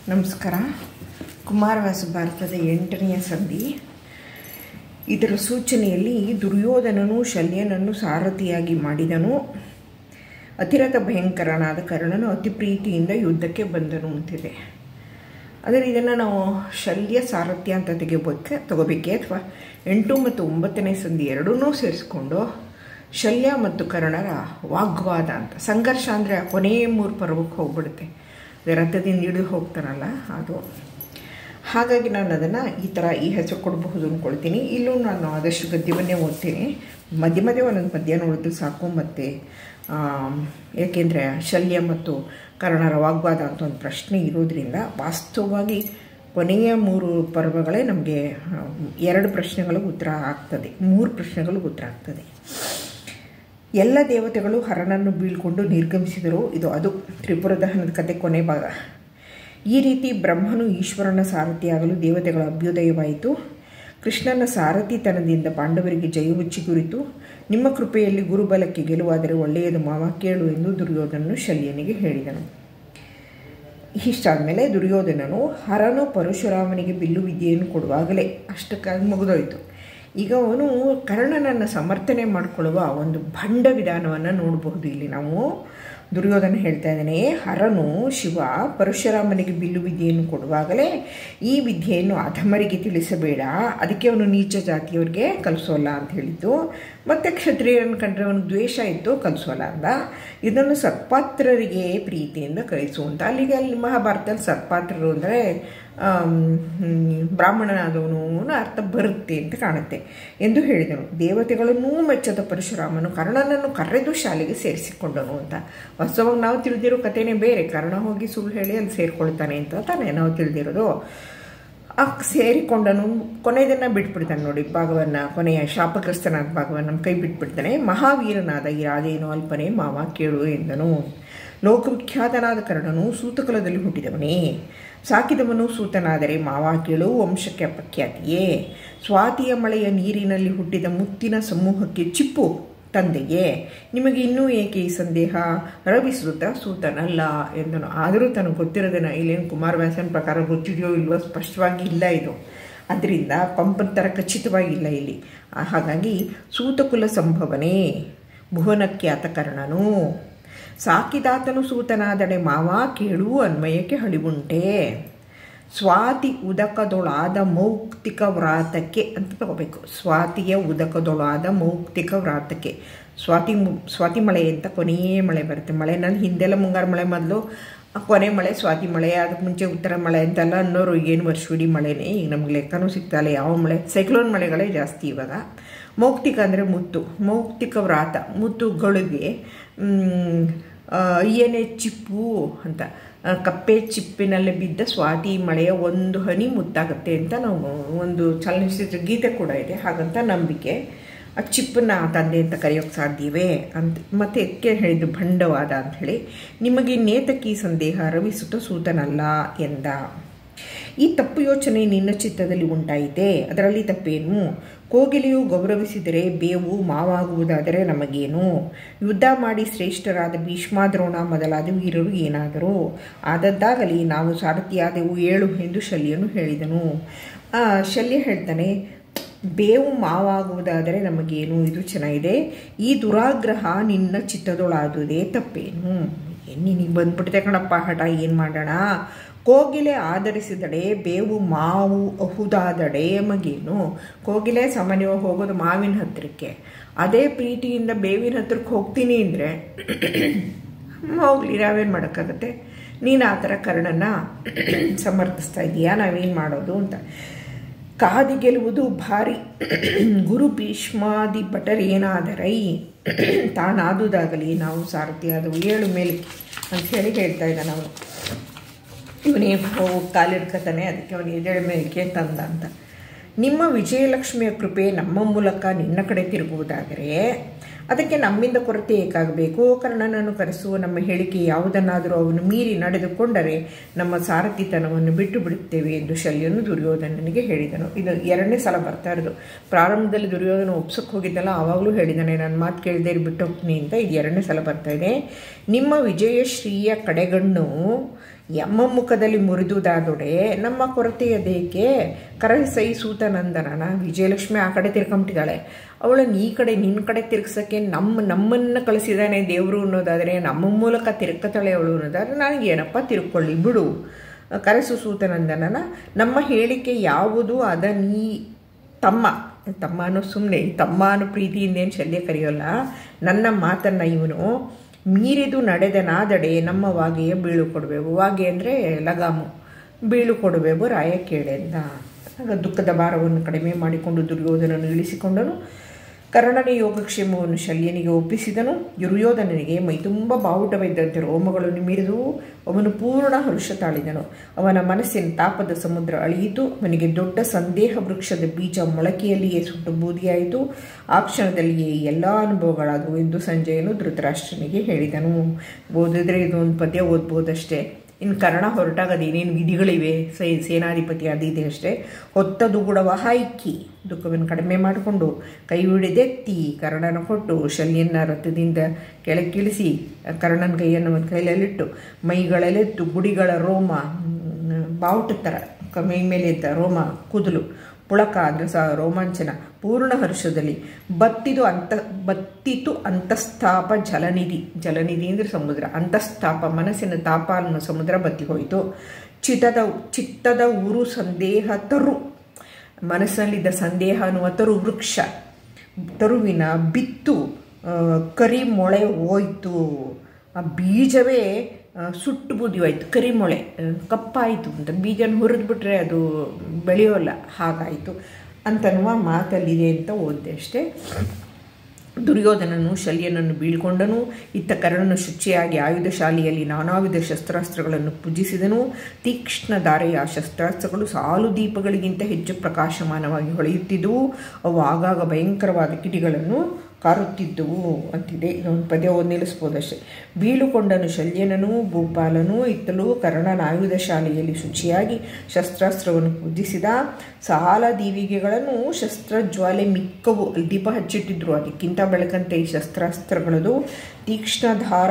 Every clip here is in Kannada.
ನಮಸ್ಕಾರ ಕುಮಾರವ್ಯಾಸ ಭಾರತದ ಎಂಟನೆಯ ಸಂಧಿ ಇದರ ಸೂಚನೆಯಲ್ಲಿ ದುರ್ಯೋಧನನು ಶಲ್ಯನನ್ನು ಸಾರಥಿಯಾಗಿ ಮಾಡಿದನು ಅತಿರಥ ಭಯಂಕರನಾದ ಕರ್ಣನು ಅತಿ ಪ್ರೀತಿಯಿಂದ ಯುದ್ಧಕ್ಕೆ ಬಂದನು ಅಂತಿದೆ ಆದರೆ ಇದನ್ನು ನಾವು ಶಲ್ಯ ಸಾರಥ್ಯ ಅಂತ ತೆಗಿಬೋಕೆ ತಗೋಬೇಕೆ ಅಥವಾ ಎಂಟು ಮತ್ತು ಒಂಬತ್ತನೇ ಸಂಧಿ ಎರಡನ್ನೂ ಸೇರಿಸ್ಕೊಂಡು ಶಲ್ಯ ಮತ್ತು ಕರ್ಣರ ವಾಗ್ವಾದ ಅಂತ ಸಂಘರ್ಷ ಅಂದರೆ ಕೊನೆಯ ಮೂರು ಪರ್ವಕ್ಕೆ ಹೋಗ್ಬಿಡುತ್ತೆ ರಥದಿಂದ ಹಿಡಿದು ಹೋಗ್ತಾನಲ್ಲ ಅದು ಹಾಗಾಗಿ ನಾನು ಅದನ್ನು ಈ ಥರ ಈ ಹೆಸರು ಕೊಡಬಹುದು ಅಂದ್ಕೊಳ್ತೀನಿ ಇಲ್ಲೂ ನಾನು ಆದಷ್ಟು ಗದ್ಯವನ್ನೇ ಓದ್ತೀನಿ ಮಧ್ಯೆ ಮಧ್ಯೆ ಒಂದೊಂದು ಪದ್ಯ ನೋಡಿದ್ರೆ ಸಾಕು ಮತ್ತು ಏಕೆಂದರೆ ಶಲ್ಯ ಮತ್ತು ಕರ್ಣರ ವಾಗ್ವಾದ ಅಂತ ಒಂದು ಪ್ರಶ್ನೆ ಇರೋದ್ರಿಂದ ವಾಸ್ತವವಾಗಿ ಕೊನೆಯ ಮೂರು ಪರ್ವಗಳೇ ನಮಗೆ ಎರಡು ಪ್ರಶ್ನೆಗಳಿಗೆ ಉತ್ತರ ಆಗ್ತದೆ ಮೂರು ಪ್ರಶ್ನೆಗಳಿಗೆ ಉತ್ತರ ಆಗ್ತದೆ ಎಲ್ಲ ದೇವತೆಗಳು ಹರನನ್ನು ಬೀಳ್ಕೊಂಡು ನಿರ್ಗಮಿಸಿದರು ಇದು ಅದು ತ್ರಿಪುರ ದಹನದ ಕತೆ ಕೊನೆ ಭಾಗ ಈ ರೀತಿ ಬ್ರಹ್ಮನು ಈಶ್ವರನ ಸಾರಥಿಯಾಗಲು ದೇವತೆಗಳ ಅಭ್ಯುದಯವಾಯಿತು ಕೃಷ್ಣನ ಸಾರಥಿತನದಿಂದ ಪಾಂಡವರಿಗೆ ಜಯವುಚ್ಚಿ ಕುರಿತು ನಿಮ್ಮ ಕೃಪೆಯಲ್ಲಿ ಗುರುಬಲಕ್ಕೆ ಗೆಲುವಾದರೆ ಒಳ್ಳೆಯದು ಮಾವ ಕೇಳು ಎಂದು ದುರ್ಯೋಧನನು ಶಲ್ಯನಿಗೆ ಹೇಳಿದನು ಇಷ್ಟಾದಮೇಲೆ ದುರ್ಯೋಧನನು ಹರನು ಪರಶುರಾಮನಿಗೆ ಬಿಲ್ಲು ವಿದ್ಯೆಯನ್ನು ಕೊಡುವಾಗಲೇ ಅಷ್ಟಕ್ಕಾಗಿ ಮುಗಿದೋಯ್ತು ಈಗ ಅವನು ಕರ್ಣನನ್ನು ಸಮರ್ಥನೆ ಮಾಡಿಕೊಳ್ಳುವ ಒಂದು ಭಂಡ ವಿಧಾನವನ್ನು ನೋಡಬಹುದು ಇಲ್ಲಿ ನಾವು ದುರ್ಯೋಧನ ಹೇಳ್ತಾ ಇದ್ದಾನೆ ಹರನು ಶಿವ ಪರಶುರಾಮನಿಗೆ ಬಿಲ್ಲು ವಿದ್ಯೆಯನ್ನು ಕೊಡುವಾಗಲೇ ಈ ವಿದ್ಯೆಯನ್ನು ಅಧಮರಿಗೆ ತಿಳಿಸಬೇಡ ಅದಕ್ಕೆ ಅವನು ನೀಚ ಜಾತಿಯವ್ರಿಗೆ ಕಲಿಸೋಲ್ಲ ಅಂತ ಹೇಳಿದ್ದು ಮತ್ತು ಕ್ಷತ್ರಿಯರನ್ನು ಕಂಡ್ರೆ ಅವನಿಗೆ ದ್ವೇಷ ಇತ್ತು ಕಲಿಸೋಲ್ಲ ಅಂದ ಇದನ್ನು ಸತ್ಪಾತ್ರರಿಗೆ ಪ್ರೀತಿಯಿಂದ ಕಲಿಸು ಅಂತ ಅಲ್ಲಿಗೆ ಅಲ್ಲಿ ಮಹಾಭಾರತದಲ್ಲಿ ಸತ್ಪಾತ್ರರು ಅಂದರೆ ಬ್ರಾಹ್ಮಣನಾದವನು ಅರ್ಥ ಬರುತ್ತೆ ಅಂತ ಕಾಣುತ್ತೆ ಎಂದು ಹೇಳಿದನು ದೇವತೆಗಳನ್ನೂ ಮೆಚ್ಚದ ಪರಶುರಾಮನು ಕರ್ಣನನ್ನು ಕರೆದು ಶಾಲೆಗೆ ಸೇರಿಸಿಕೊಂಡನು ಅಂತ ವಾಸ್ತವವಾಗಿ ನಾವು ತಿಳಿದಿರೋ ಕಥೆನೇ ಬೇರೆ ಕರ್ಣ ಹೋಗಿ ಸುಳ್ಳು ಹೇಳಿ ಅಲ್ಲಿ ಸೇರಿಕೊಳ್ತಾನೆ ಅಂತ ತಾನೇ ನಾವು ತಿಳಿದಿರೋದು ಆ ಸೇರಿಕೊಂಡನು ಕೊನೆಯದನ್ನು ಬಿಟ್ಬಿಡ್ತಾನೆ ನೋಡಿ ಭಾಗವನ್ನು ಕೊನೆಯ ಶಾಪಗ್ರಸ್ತನಾದ ಭಾಗವನ್ನು ನಮ್ಮ ಕೈ ಬಿಟ್ಬಿಡ್ತಾನೆ ಮಹಾವೀರನಾದ ಈ ರಾಜೇನು ಅಲ್ಪನೆ ಮಾವ ಕೇಳು ಎಂದನು ಲೋಕವಿಖ್ಯಾತನಾದ ಕರ್ಣನು ಸೂತಕುಲದಲ್ಲಿ ಹುಟ್ಟಿದವನೇ ಸಾಕಿದವನು ಸೂತನಾದರೆ ಮಾವ ಕೇಳು ವಂಶಕ್ಕೆ ಅಪಖ್ಯಾತಿಯೇ ಸ್ವಾತಿಯ ಮಳೆಯ ನೀರಿನಲ್ಲಿ ಹುಟ್ಟಿದ ಮುತ್ತಿನ ಸಮೂಹಕ್ಕೆ ಚಿಪ್ಪು ತಂದೆಯೇ ನಿಮಗೆ ಇನ್ನೂ ಏಕೆ ಈ ಸಂದೇಹ ರವಿಸುತ್ತ ಸೂತನಲ್ಲ ಎಂದನು ಆದರೂ ತನಗೆ ಗೊತ್ತಿರೋದನ್ನ ಇಲ್ಲೇನು ಕುಮಾರವ್ಯಾಸನ ಪ್ರಕಾರ ಗೊತ್ತಿದೆಯೋ ಇಲ್ವೋ ಸ್ಪಷ್ಟವಾಗಿ ಇಲ್ಲ ಇದು ಅದರಿಂದ ಪಂಪನ ಥರ ಖಚಿತವಾಗಿಲ್ಲ ಇಲ್ಲಿ ಹಾಗಾಗಿ ಸೂತಕುಲ ಸಂಭವನೇ ಭುವನಖ್ಯಾತ ಕರ್ಣನು ಸಾಕಿದಾತನು ಸೂತನಾದಡೆ ಮಾವ ಕೇಳು ಅನ್ವಯಕ್ಕೆ ಹಳಿವುಂಟೆ ಸ್ವಾತಿ ಉದಕದೊಳಾದ ಮೌಕ್ತಿಕ ವ್ರಾತಕ್ಕೆ ಅಂತ ತಗೋಬೇಕು ಸ್ವಾತಿಯ ಉದಕದೊಳಾದ ಮೌಕ್ತಿಕ ವ್ರಾತಕ್ಕೆ ಸ್ವಾತಿ ಸ್ವಾತಿ ಮಳೆ ಅಂತ ಕೊನೆಯೇ ಮಳೆ ಬರುತ್ತೆ ಮಳೆನಲ್ಲಿ ಹಿಂದೆಲ್ಲ ಮುಂಗಾರು ಮಳೆ ಮೊದಲು ಕೊನೆ ಮಳೆ ಸ್ವಾತಿ ಮಳೆ ಅದಕ್ಕೆ ಮುಂಚೆ ಉತ್ತರ ಮಳೆ ಅಂತೆಲ್ಲ ಅನ್ನೋರು ಏನು ವರ್ಷವಿಡೀ ಮಳೆನೇ ಈಗ ನಮ್ಗೆ ಲೆಕ್ಕನೂ ಸಿಗ್ತಾಯಿಲ್ಲ ಯಾವ ಮಳೆ ಸೈಕ್ಲೋನ್ ಮಳೆಗಳೇ ಜಾಸ್ತಿ ಇವಾಗ ಮೌಕ್ತಿಕ ಅಂದರೆ ಮುತ್ತು ಮೌಕ್ತಿಕ ವ್ರಾತ ಮುತ್ತುಗಳಿಗೆ ಏನೇ ಚಿಪ್ಪು ಅಂತ ಕಪ್ಪೆ ಚಿಪ್ಪಿನಲ್ಲಿ ಬಿದ್ದ ಸ್ವಾತಿ ಮಳೆಯ ಒಂದು ಹನಿ ಮುತ್ತಾಗುತ್ತೆ ಅಂತ ನಾವು ಒಂದು ಚಲನಚಿತ್ರ ಗೀತೆ ಕೂಡ ಇದೆ ಹಾಗಂತ ನಂಬಿಕೆ ಆ ಚಿಪ್ಪನ್ನ ತಂದೆ ಅಂತ ಕರೆಯೋಕ್ಕೆ ಸಾಧ್ಯವೇ ಅಂತ ಮತ್ತೆ ಎಕ್ಕೆ ಹೇಳಿದ್ದು ಭಂಡವಾದ ಅಂಥೇಳಿ ನಿಮಗೆ ನೇತಕಿ ಸಂದೇಹ ರವಿಸುತ್ತ ಸೂತನಲ್ಲ ಎಂದ ಈ ತಪ್ಪು ಯೋಚನೆ ನಿನ್ನ ಚಿತ್ತದಲ್ಲಿ ಉಂಟಾಯಿತೆ ಅದರಲ್ಲಿ ತಪ್ಪೇನು ಕೋಗಿಲೆಯು ಗೌರವಿಸಿದರೆ ಬೇವು ಮಾವಾಗುವುದಾದರೆ ನಮಗೇನು ಯುದ್ಧ ಮಾಡಿ ಶ್ರೇಷ್ಠರಾದ ಭೀಷ್ಮಾದ್ರೋಣ ಮೊದಲಾದ ವೀರರು ಏನಾದರೂ ಆದದ್ದಾಗಲಿ ನಾವು ಸಾರಥಿಯಾದೆವು ಏಳು ಎಂದು ಶಲ್ಯನು ಹೇಳಿದನು ಶಲ್ಯ ಹೇಳ್ತಾನೆ ಬೇವು ಮಾವಾಗುವುದಾದರೆ ನಮಗೇನು ಇದು ಚೆನ್ನಾಗಿದೆ ಈ ದುರಾಗ್ರಹ ನಿನ್ನ ಚಿತ್ತದೊಳಾದುದೇ ತಪ್ಪೇನು ನಿನಗೆ ಬಂದ್ಬಿಟ್ಟಿದೆ ಕಣಪ್ಪ ಹಠ ಏನು ಮಾಡೋಣ ಕೋಗಿಲೆ ಆಧರಿಸಿದಡೆ ಬೇವು ಮಾವು ಅಹುದಾದಡೆ ಮಗೇನು ಕೋಗಿಲೆ ಸಾಮಾನ್ಯವಾಗಿ ಹೋಗೋದು ಮಾವಿನ ಹತ್ತಿರಕ್ಕೆ ಅದೇ ಪ್ರೀತಿಯಿಂದ ಬೇವಿನ ಹತ್ರಕ್ಕೆ ಹೋಗ್ತೀನಿ ಅಂದರೆ ಹೋಗ್ಲಿ ನಾವೇನು ಮಾಡೋಕ್ಕಾಗತ್ತೆ ನೀನು ಆ ಥರ ಕರ್ಣನ ಸಮರ್ಥಿಸ್ತಾ ಇದೀಯಾ ನಾವೇನು ಮಾಡೋದು ಅಂತ ಕಾದಿ ಗೆಲ್ಲುವುದು ಭಾರಿ ಗುರು ಭೀಷ್ಮಾದಿ ಭಟರೇನಾದರೈ ತಾನಾದುದಾಗಲಿ ನಾವು ಸಾರಥಿಯಾದವು ಏಳು ಮೇಲೆ ಅಂತ ಹೇಳಿ ಹೇಳ್ತಾ ಇದ್ದಾನೆ ಅವನು ಇವನೇ ಕಾಲಿಡ್ಕತಾನೆ ಅದಕ್ಕೆ ಅವನು ಎದೆಳೆ ಮೇಲಕ್ಕೆ ತಂದ ಅಂತ ನಿಮ್ಮ ವಿಜಯಲಕ್ಷ್ಮಿಯ ಕೃಪೆ ನಮ್ಮ ಮೂಲಕ ನಿನ್ನ ಕಡೆ ತಿರುಗುವುದಾದರೆ ಅದಕ್ಕೆ ನಮ್ಮಿಂದ ಕೊರತೆ ಏಕಾಗಬೇಕು ಕರ್ಣನನ್ನು ಕರೆಸುವ ನಮ್ಮ ಹೇಳಿಕೆ ಯಾವುದನ್ನಾದರೂ ಅವನು ಮೀರಿ ನಡೆದುಕೊಂಡರೆ ನಮ್ಮ ಸಾರಥಿತನವನ್ನು ಬಿಟ್ಟು ಬಿಡುತ್ತೇವೆ ಎಂದು ಶಲ್ಯನು ದುರ್ಯೋಧನನಿಗೆ ಹೇಳಿದನು ಇದು ಎರಡನೇ ಸಲ ಬರ್ತಾ ಇರೋದು ಪ್ರಾರಂಭದಲ್ಲಿ ದುರ್ಯೋಧನ ಒಪ್ಸಕ್ಕೆ ಹೋಗಿದ್ದಲ್ಲ ಆವಾಗಲೂ ಹೇಳಿದ್ದಾನೆ ನನ್ನ ಮಾತು ಕೇಳದೆ ಬಿಟ್ಟು ಹೋಗ್ತೀನಿ ಅಂತ ಇದು ಎರಡನೇ ಸಲ ಬರ್ತಾ ಇದೆ ನಿಮ್ಮ ವಿಜಯಶ್ರೀಯ ಕಡೆಗಣ್ಣು ಎಮ್ಮ ಮುಖದಲ್ಲಿ ಮುರಿದುದಾದೊಡೆ ನಮ್ಮ ಕೊರತೆಯದೇಕೆ ಕರಸೈ ಸೂತನಂದನನ ವಿಜಯಲಕ್ಷ್ಮಿ ಆ ಕಡೆ ತಿರ್ಕೊಂಬಿಟ್ಟಿದ್ದಾಳೆ ಅವಳನ್ನು ಈ ಕಡೆ ನಿನ್ನ ಕಡೆ ತಿರ್ಗ್ಸೋಕ್ಕೆ ನಮ್ಮ ನಮ್ಮನ್ನು ಕಳಿಸಿದಾನೆ ದೇವರು ಅನ್ನೋದಾದರೆ ನಮ್ಮ ಮೂಲಕ ತಿರ್ಕತಾಳೆ ಅವಳು ಅನ್ನೋದಾದ್ರೆ ನನಗೇನಪ್ಪ ತಿರ್ಕೊಳ್ಳಿ ಬಿಡು ಕರಸು ಸೂತನಂದನನ ನಮ್ಮ ಹೇಳಿಕೆ ಯಾವುದು ಅದ ನೀ ತಮ್ಮ ತಮ್ಮ ಅನ್ನೋ ಸುಮ್ಮನೆ ತಮ್ಮ ಅನ್ನೋ ಪ್ರೀತಿಯಿಂದೇನು ಶಲ್ಯ ಕರೆಯೋಲ್ಲ ನನ್ನ ಮಾತನ್ನು ಇವನು ಮೀರಿದು ನಡೆದನಾದಡೆ ನಮ್ಮ ವಾಗೆಯ ಬೀಳು ಕೊಡಬೇಕು ವಾಗೆ ಅಂದರೆ ಲಗಾಮು ಬೀಳು ಕೊಡಬೇಕು ರಾಯ ಕೇಳೆಂದ ಆಗ ದುಃಖದ ಭಾರವನ್ನು ಕಡಿಮೆ ಮಾಡಿಕೊಂಡು ದುರ್ಯೋಧನನು ಇಳಿಸಿಕೊಂಡನು ಕರ್ಣನ ಯೋಗಕ್ಷೇಮವನ್ನು ಶಲ್ಯನಿಗೆ ಒಪ್ಪಿಸಿದನು ದುರ್ಯೋಧನನಿಗೆ ಮೈತುಂಬ ಬಾವುಟವಿದ್ದಂತೆ ರೋಮಗಳು ನಿಮಿರಿದು ಅವನು ಪೂರ್ಣ ಹರುಷ ತಾಳಿದನು ಅವನ ಮನಸ್ಸಿನ ತಾಪದ ಸಮುದ್ರ ಅಳಿಯಿತು ಅವನಿಗೆ ದೊಡ್ಡ ಸಂದೇಹ ವೃಕ್ಷದ ಬೀಜ ಮೊಳಕೆಯಲ್ಲಿಯೇ ಸುಟ್ಟು ಬೂದಿಯಾಯಿತು ಆ ಕ್ಷಣದಲ್ಲಿಯೇ ಎಲ್ಲ ಅನುಭವಗಳಾದವು ಎಂದು ಸಂಜಯನು ಧೃತರಾಷ್ಟ್ರನಿಗೆ ಹೇಳಿದನು ಓದಿದ್ರೆ ಇದೊಂದು ಪದ್ಯ ಓದ್ಬೋದಷ್ಟೇ ಇನ್ನು ಕರ್ಣ ಹೊರಟಾಗ ಅದೇನೇನು ವಿಧಿಗಳಿವೆ ಸೈ ಸೇನಾಧಿಪತಿ ಅದಿದೆ ಅಷ್ಟೇ ಹೊತ್ತದು ಗುಡವ ಹಾಯ್ಕಿ ದುಃಖವನ್ನು ಕಡಿಮೆ ಮಾಡಿಕೊಂಡು ಕೈ ಹಿಡಿದೆತ್ತಿ ಕರ್ಣನ ಕೊಟ್ಟು ಶಲ್ಯನ ರಥದಿಂದ ಕೆಳಗಿಳಿಸಿ ಕರ್ಣನ ಕೈಯನ್ನು ಒಂದು ಕೈಲಲ್ಲಿಟ್ಟು ಮೈಗಳಲ್ಲೆತ್ತು ಗುಡಿಗಳ ರೋಮ ಬಾವುಟ ಥರ ಮೈ ಮೇಲೆ ಇದ್ದ ರೋಮ ಕೂದಲು ಪುಳಕ ಅಂದರೆ ಸಹ ರೋಮಾಂಚನ ಪೂರ್ಣ ಹರ್ಷದಲ್ಲಿ ಬತ್ತಿದು ಅಂತ ಬತ್ತಿತು ಅಂತಸ್ತಾಪ ಜಲನಿಧಿ ಜಲನಿಧಿ ಅಂದರೆ ಸಮುದ್ರ ಅಂತಸ್ತಾಪ ಮನಸ್ಸಿನ ತಾಪ ಅನ್ನೋ ಸಮುದ್ರ ಬತ್ತಿ ಹೋಯಿತು ಚಿತ್ತದ ಚಿತ್ತದ ಊರು ಸಂದೇಹ ತರು ಮನಸ್ಸಿನಲ್ಲಿದ್ದ ಸಂದೇಹ ಅನ್ನುವ ತರು ವೃಕ್ಷ ತರುವಿನ ಬಿತ್ತು ಕರಿ ಮೊಳೆ ಹೋಯ್ತು ಆ ಬೀಜವೇ ಸುಟ್ಟು ಬೂದಿವಾಯಿತು ಕರಿಮೊಳೆ ಕಪ್ಪಾಯಿತು ಅಂತ ಬೀಜನ ಹುರಿದ್ಬಿಟ್ರೆ ಅದು ಬೆಳೆಯೋಲ್ಲ ಹಾಗಾಯಿತು ಅಂತನ್ನುವ ಮಾತಲ್ಲಿದೆ ಅಂತ ಓದಿದೆ ಅಷ್ಟೇ ದುರ್ಯೋಧನನು ಶಲ್ಯನನ್ನು ಬೀಳ್ಕೊಂಡನು ಇತ್ತ ಕರ್ಣನು ಶುಚಿಯಾಗಿ ಆಯುಧ ಶಾಲೆಯಲ್ಲಿ ನಾನಾ ವಿಧ ಶಸ್ತ್ರಾಸ್ತ್ರಗಳನ್ನು ಪೂಜಿಸಿದನು ತೀಕ್ಷ್ಣ ಧಾರೆಯ ಶಸ್ತ್ರಾಸ್ತ್ರಗಳು ಸಾಲು ದೀಪಗಳಿಗಿಂತ ಹೆಚ್ಚು ಪ್ರಕಾಶಮಾನವಾಗಿ ಹೊಳೆಯುತ್ತಿದ್ದವು ಅವು ಆಗಾಗ ಭಯಂಕರವಾದ ಕಿಡಿಗಳನ್ನು ಕಾರುತ್ತಿದ್ದುವು ಅಂತಿದೆ ಇದೊಂದು ಪದ್ಯ ಓದಿ ನಿಲ್ಲಿಸ್ಬೋದಷ್ಟೇ ಬೀಳುಕೊಂಡನು ಶಲ್ಯನನು ಭೂಪಾಲನು ಇತ್ತಲೂ ಕರ್ಣನ ಆಯುಧ ಶಾಲೆಯಲ್ಲಿ ಶುಚಿಯಾಗಿ ಶಸ್ತ್ರಾಸ್ತ್ರವನ್ನು ಪೂಜಿಸಿದ ಸಾಲ ದೀವಿಗೆಗಳನ್ನು ಶಸ್ತ್ರಜ್ವಾಲೆ ಮಿಕ್ಕವು ಅಲ್ಲಿ ದೀಪ ಹಚ್ಚಿಟ್ಟಿದ್ರು ಅದಕ್ಕಿಂತ ಬೆಳಕಂತೆ ಈ ಶಸ್ತ್ರಾಸ್ತ್ರಗಳದು ತೀಕ್ಷ್ಣಧಾರ